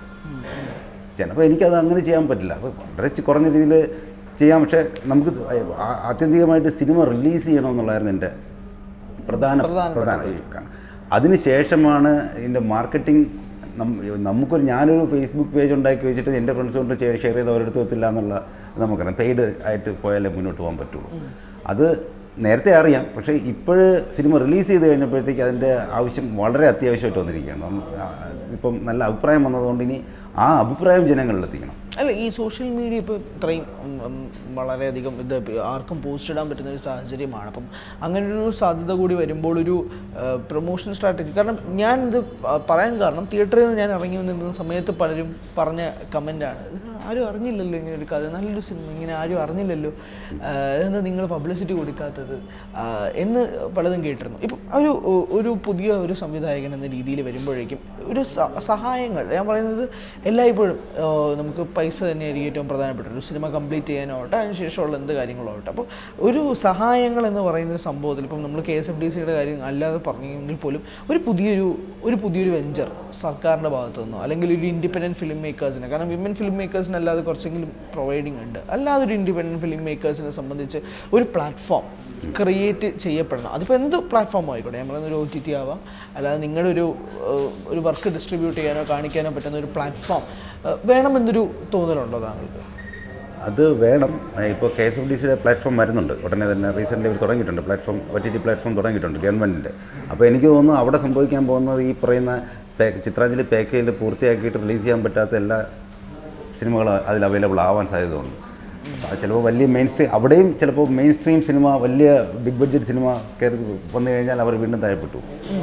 ചിലപ്പോൾ എനിക്കത് അങ്ങനെ ചെയ്യാൻ പറ്റില്ല അപ്പോൾ വളരെ ചി- കുറഞ്ഞ രീതിയിൽ ചെയ്യാം പക്ഷേ നമുക്ക് ആ- ആത്യന്തികമായിട്ട് സിനിമ റിലീസ് ചെയ്യണമെന്നുള്ളതായിരുന്നു എൻ്റെ പ്രധാന പ്രധാനപ്പെട്ട പ്രധാന ഈ കാരണം അതിന് ശേഷമാണ് ഇതിൻ്റെ മാർക്കറ്റിംഗ് നമുക്കൊരു ഞാനൊരു ഫേസ്ബുക്ക് പേജ് ഉണ്ടാക്കി വെച്ചിട്ട് എൻ്റെ ഫ്രണ്ട്സ് കൊണ്ട് ഷെയർ ചെയ്ത് അവരെടുത്ത് എത്തില്ല എന്നുള്ള നമുക്കറിയാം പെയ്ഡ് ആയിട്ട് പോയാലേ മുന്നോട്ട് പോകാൻ പറ്റുള്ളൂ അത് നേരത്തെ അറിയാം പക്ഷേ ഇപ്പോഴ് സിനിമ റിലീസ് ചെയ്ത് കഴിഞ്ഞപ്പോഴത്തേക്ക് അതിൻ്റെ ആവശ്യം വളരെ അത്യാവശ്യമായിട്ട് വന്നിരിക്കുകയാണ് നമ്മ- ആ, ഇപ്പം നല്ല അഭിപ്രായം വന്നതുകൊണ്ട് ഇനി ആ അഭിപ്രായം ജനങ്ങളിലെത്തിക്കണം അല്ല ഈ സോഷ്യൽ മീഡിയ ഇപ്പോൾ ഇത്രയും ഉം, ഉം, വളരെയധികം ഇത് ഇപ്പൊ ആർക്കും പോസ്റ്റ് ഇടാൻ പറ്റുന്ന ഒരു സാഹചര്യമാണ് അപ്പം അങ്ങനെ ഒരു സാധ്യത കൂടി വരുമ്പോൾ ഒരു പ്രൊമോഷൻ സ്ട്രാറ്റജി കാരണം ഞാൻ ഇത് പ- പറയാൻ കാരണം തിയേറ്ററിൽ നിന്ന് ഞാൻ ഇറങ്ങി നിന്ന സമയത്ത് പലരും പറഞ്ഞ കമൻ്റാണ് ആരും അറിഞ്ഞില്ലല്ലോ ഇങ്ങനെ ഒരു കഥ നല്ലൊരു സിനിമ ഇങ്ങനെ ആരും അറിഞ്ഞില്ലല്ലോ എന്താ നിങ്ങൾ പബ്ലിസിറ്റി കൊടുക്കാത്തത് ആ, എന്ന് പലതും കേട്ടിരുന്നു ഇപ്പം ഒരു ഒരു പുതിയ ഒരു സംവിധായകൻ എന്ന രീതിയിൽ വരുമ്പോഴേക്കും ഒരു സ- സഹായങ്ങൾ ഞാൻ പറയുന്നത് എല്ലായ്പ്പോഴും ആ, നമുക്ക് പൈസ തന്നെയായിരിക്കും ഏറ്റവും പ്രധാനപ്പെട്ട ഒരു സിനിമ കംപ്ലീറ്റ് ചെയ്യാനാവട്ടെ അതിനുശേഷമുള്ള എന്ത് കാര്യങ്ങളും ആവട്ടെ അപ്പോൾ ഒരു സഹായങ്ങൾ എന്ന് പറയുന്ന ഒരു സംഭവത്തിൽ ഇപ്പം നമ്മൾ കെ എസ് എഫ് ഡി സിയുടെ കാര്യം അല്ലാതെ പറഞ്ഞെങ്കിൽ പോലും ഒരു പുതിയൊരു ഒരു പുതിയൊരു വെഞ്ചർ സർക്കാരിൻ്റെ ഭാഗത്തു നിന്നോ അല്ലെങ്കിൽ ഒരു ഇൻഡിപെൻഡൻറ്റ് ഫിലിം മേക്കേഴ്സിനെ കാരണം വിമൻ ഫിലിം മേക്കേഴ്സിന് അല്ലാതെ കുറച്ചെങ്കിലും പ്രൊവൈഡിങ് ഉണ്ട് അല്ലാതെ ഒരു ഇൻഡിപെൻഡൻറ്റ് ഫിലിം മേക്കേഴ്സിനെ സംബന്ധിച്ച് ഒരു പ്ലാറ്റ്ഫോം ക്രിയേറ്റ് ചെയ്യപ്പെടണം അതിപ്പോൾ എന്ത് പ്ലാറ്റ്ഫോം ആയിക്കോട്ടെ ഞാൻ പറയുന്ന ഒരു ഒ ടി ടി ആവാം അല്ലാതെ നിങ്ങളുടെ ഒരു ഏഹ്, ഒരു വർക്ക് ഡിസ്ട്രിബ്യൂട്ട് ചെയ്യാനോ കാണിക്കാനോ പറ്റുന്ന ഒരു പ്ലാറ്റ്ഫോം വേണമെന്നൊരു തോന്നലുണ്ടോ താങ്കൾക്ക് അത് വേണം ഇപ്പോൾ കെ എസ് എഫ് ഡി സിയുടെ പ്ലാറ്റ്ഫോം വരുന്നുണ്ട് ഉടനെ തന്നെ റീസെൻ്റ് ഇവർ തുടങ്ങിയിട്ടുണ്ട് platform O T T platform തുടങ്ങിയിട്ടുണ്ട് ഗവൺമെൻറ്റിൻ്റെ അപ്പോൾ എനിക്ക് തോന്നുന്നു അവിടെ സംഭവിക്കാൻ പോകുന്നത് ഈ പറയുന്ന പേ- ചിത്രാഞ്ജലി പാക്കേജിൽ പൂർത്തിയാക്കിയിട്ട് റിലീസ് ചെയ്യാൻ പറ്റാത്ത എല്ലാ സിനിമകളും അതിൽ അവൈലബിൾ ആവാൻ സാധ്യതയുണ്ട് അത് ചിലപ്പോൾ വലിയ മെയിൻ സ്ട്രീം അവിടെയും ചിലപ്പോൾ മെയിൻ സ്ട്രീം സിനിമ വലിയ ബിഗ് ബഡ്ജറ്റ് സിനിമ കയറി വന്നു കഴിഞ്ഞാൽ അവർ വീണ്ടും താഴെപ്പെട്ടു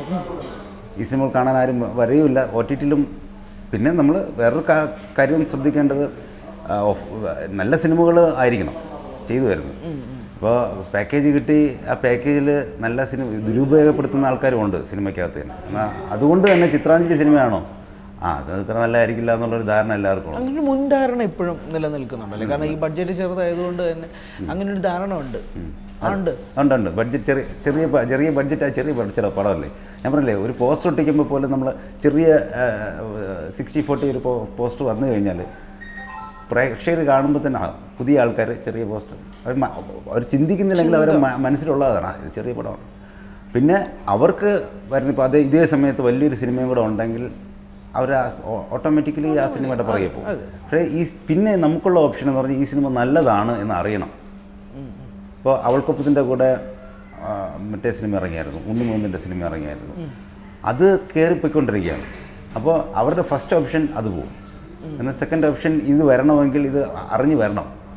ഈ സിനിമകൾ കാണാൻ ആരും വരെയുമില്ല ഒ ടി ടിയിലും പിന്നെ നമ്മൾ വേറൊരു കാ- കാര്യം ശ്രദ്ധിക്കേണ്ടത് ആ, ഓഫ്- നല്ല സിനിമകൾ ആയിരിക്കണം ചെയ്തു വരുന്നത് അപ്പോൾ പാക്കേജ് കിട്ടി ആ പാക്കേജിൽ നല്ല സിനിമ ദുരുപയോഗപ്പെടുത്തുന്ന ആൾക്കാരും ഉണ്ട് സിനിമയ്ക്കകത്ത് തന്നെ എന്നാൽ അതുകൊണ്ട് തന്നെ ചിത്രാഞ്ജലി സിനിമയാണോ ആ അത് ഇത്ര നല്ലതായിരിക്കില്ല എന്നുള്ളൊരു ധാരണ എല്ലാവർക്കും ഉണ്ട് അങ്ങനെ ഒരു മുൻധാരണ ഇപ്പോഴും നിലനിൽക്കുന്നുണ്ടല്ലേ കാരണം ഈ ബഡ്ജറ്റ് ചെറുതായതുകൊണ്ട് തന്നെ അങ്ങനെ ഒരു ധാരണ ഉണ്ട് ആ, ഉണ്ട് ഉണ്ട് ഉണ്ട് ബഡ്ജറ്റ് ചെറിയ ചെറിയ ബ- ചെറിയ ബഡ്ജറ്റ് ചെറിയ ബഡ്ജറ്റ് പടമല്ലേ ഞാൻ പറഞ്ഞില്ലേ ഒരു പോസ്റ്റർ ഒട്ടിക്കുമ്പോൾ പോലും നമ്മൾ ചെറിയ സിക്സ്റ്റി ഫോർട്ടി ഒരു പോസ്റ്റർ വന്നു കഴിഞ്ഞാൽ പ്രേക്ഷകർ കാണുമ്പോൾ തന്നെ ആ, പുതിയ ആൾക്കാർ ചെറിയ പോസ്റ്റർ അവർ മ- അവർ ചിന്തിക്കുന്നില്ലെങ്കിൽ അവരെ മ- മനസ്സിലുള്ളതാണ് ആ, ഇത് ചെറിയ പടമാണ് പിന്നെ അവർക്ക് വരുന്ന ഇപ്പോൾ അതേ ഇതേ സമയത്ത് വലിയൊരു സിനിമയും കൂടെ ഉണ്ടെങ്കിൽ അവർ ഓട്ടോമാറ്റിക്കലി ആ സിനിമയുടെ പുറകെ പോകും പക്ഷേ ഈ സ് പിന്നെ നമുക്കുള്ള ഓപ്ഷൻ എന്ന് പറഞ്ഞാൽ ഈ സിനിമ നല്ലതാണ് എന്ന് അറിയണം ഇപ്പോൾ അവൾക്കൊപ്പത്തിൻ്റെ കൂടെ ആ, മറ്റേ സിനിമ ഇറങ്ങിയായിരുന്നു ഉണ്ണി മുഹമ്മദിൻ്റെ സിനിമ ഇറങ്ങിയായിരുന്നു അത് കയറിപ്പോയിക്കൊണ്ടിരിക്കുകയാണ് അപ്പോൾ അവരുടെ ഫസ്റ്റ് ഓപ്ഷൻ അത് പോകും എന്നാൽ സെക്കൻഡ് ഓപ്ഷൻ ഇത് വരണമെങ്കിൽ ഇത് അറിഞ്ഞ് വരണം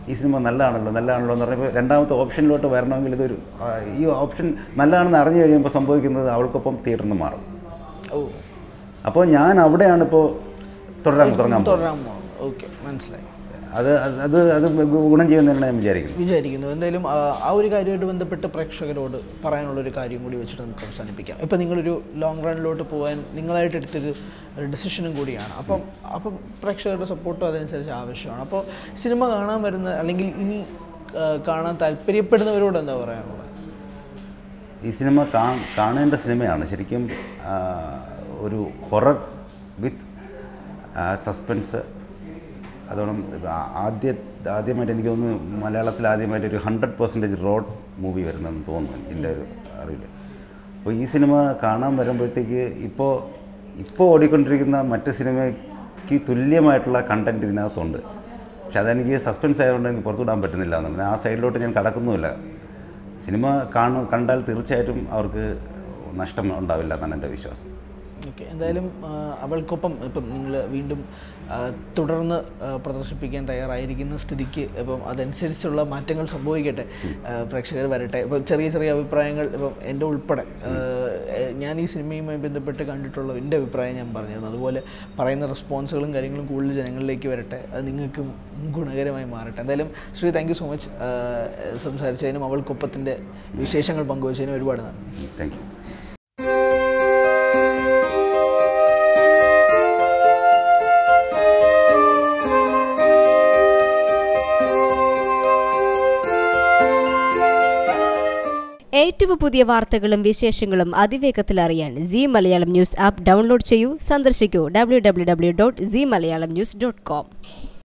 ഈ സിനിമ നല്ലതാണല്ലോ നല്ലതാണല്ലോ എന്ന് പറയുമ്പോൾ രണ്ടാമത്തെ ഓപ്ഷനിലോട്ട് വരണമെങ്കിൽ ഇതൊരു ആ, ഈ ഓപ്ഷൻ നല്ലതാണെന്ന് അറിഞ്ഞു കഴിയുമ്പോൾ സംഭവിക്കുന്നത് അവൾക്കൊപ്പം തിയേറ്ററിൽ നിന്ന് മാറും ഓ അപ്പോൾ ഞാൻ അവിടെയാണ് ഇപ്പോൾ തുടരാൻ തുടങ്ങാൻ പോകുന്നത് തുടരാൻ പോകും ഓക്കെ മനസ്സിലായി അത് അത് അത് അത് ഗുണം ചെയ്യുമെന്നാണ് ഞാൻ വിചാരിക്കുന്നത് വിചാരിക്കുന്നു എന്തായാലും ആ, ആ ഒരു കാര്യമായിട്ട് ബന്ധപ്പെട്ട് പ്രേക്ഷകരോട് പറയാനുള്ളൊരു കാര്യം കൂടി വെച്ചിട്ട് നമുക്ക് അവസാനിപ്പിക്കാം ഇപ്പം നിങ്ങളൊരു ലോങ് റണ്ണിലോട്ട് പോകാൻ നിങ്ങളായിട്ട് എടുത്തൊരു ഡിസിഷനും കൂടിയാണ് അപ്പം അപ്പം പ്രേക്ഷകരുടെ സപ്പോർട്ടും അതനുസരിച്ച് ആവശ്യമാണ് അപ്പോൾ സിനിമ കാണാൻ വരുന്ന അല്ലെങ്കിൽ ഇനി ആ, കാണാൻ താല്പര്യപ്പെടുന്നവരോട് എന്താ പറയാനുള്ളത് ഈ സിനിമ കാ കാണേണ്ട സിനിമയാണ് ശരിക്കും ആ, ഒരു ഹൊറർ വിത്ത് സസ്പെൻസ് അതോളം ആ- ആദ്യ ആദ്യമായിട്ട് എനിക്ക് തോന്നുന്നു മലയാളത്തിൽ ആദ്യമായിട്ട് ഒരു ഹൺഡ്രഡ് പെർസെൻറ്റേജ് റോഡ് മൂവി വരുന്നതെന്ന് തോന്നുന്നു എൻ്റെ ഒരു അറിവിൽ അപ്പോൾ ഈ സിനിമ കാണാൻ വരുമ്പോഴത്തേക്ക് ഇപ്പോൾ ഇപ്പോൾ ഓടിക്കൊണ്ടിരിക്കുന്ന മറ്റ് സിനിമയ്ക്ക് തുല്യമായിട്ടുള്ള കണ്ടൻറ്റ് ഇതിനകത്തുണ്ട് പക്ഷെ അതെനിക്ക് സസ്പെൻസ് ആയതുകൊണ്ട് എനിക്ക് പുറത്തുവിടാൻ പറ്റുന്നില്ല എന്നുള്ളത് ആ സൈഡിലോട്ട് ഞാൻ കടക്കുന്നുമില്ല സിനിമ കാണു കണ്ടാൽ തീർച്ചയായിട്ടും അവർക്ക് നഷ്ടം ഉണ്ടാവില്ല എന്നാണ് എൻ്റെ വിശ്വാസം ഓക്കെ എന്തായാലും ആ, അവൾക്കൊപ്പം ഇപ്പം നിങ്ങൾ വീണ്ടും ആ, തുടർന്ന് ആ, പ്രദർശിപ്പിക്കാൻ തയ്യാറായിരിക്കുന്ന സ്ഥിതിക്ക് ഇപ്പം അതനുസരിച്ചുള്ള മാറ്റങ്ങൾ സംഭവിക്കട്ടെ ആ, പ്രേക്ഷകർ വരട്ടെ ഇപ്പം ചെറിയ ചെറിയ അഭിപ്രായങ്ങൾ ഇപ്പം എൻ്റെ ഉൾപ്പെടെ ആ, എ- ഞാൻ ഈ സിനിമയുമായി ബന്ധപ്പെട്ട് കണ്ടിട്ടുള്ള എൻ്റെ അഭിപ്രായം ഞാൻ പറഞ്ഞിരുന്നു അതുപോലെ പറയുന്ന റെസ്പോൺസുകളും കാര്യങ്ങളും കൂടുതൽ ജനങ്ങളിലേക്ക് വരട്ടെ അത് നിങ്ങൾക്കും ഗുണകരമായി മാറട്ടെ എന്തായാലും Sree thank you so much സംസാരിച്ചതിനും അവൾക്കൊപ്പത്തിൻ്റെ വിശേഷങ്ങൾ പങ്കുവച്ചതിനും ഒരുപാട് നന്ദി താങ്ക് യു ഏറ്റവും പുതിയ വാർത്തകളും വിശേഷങ്ങളും അതിവേഗത്തിൽ അറിയാൻ Zee Malayalam news app download ചെയ്യൂ സന്ദർശിക്കൂ W W W dot Zee Malayalam news dot com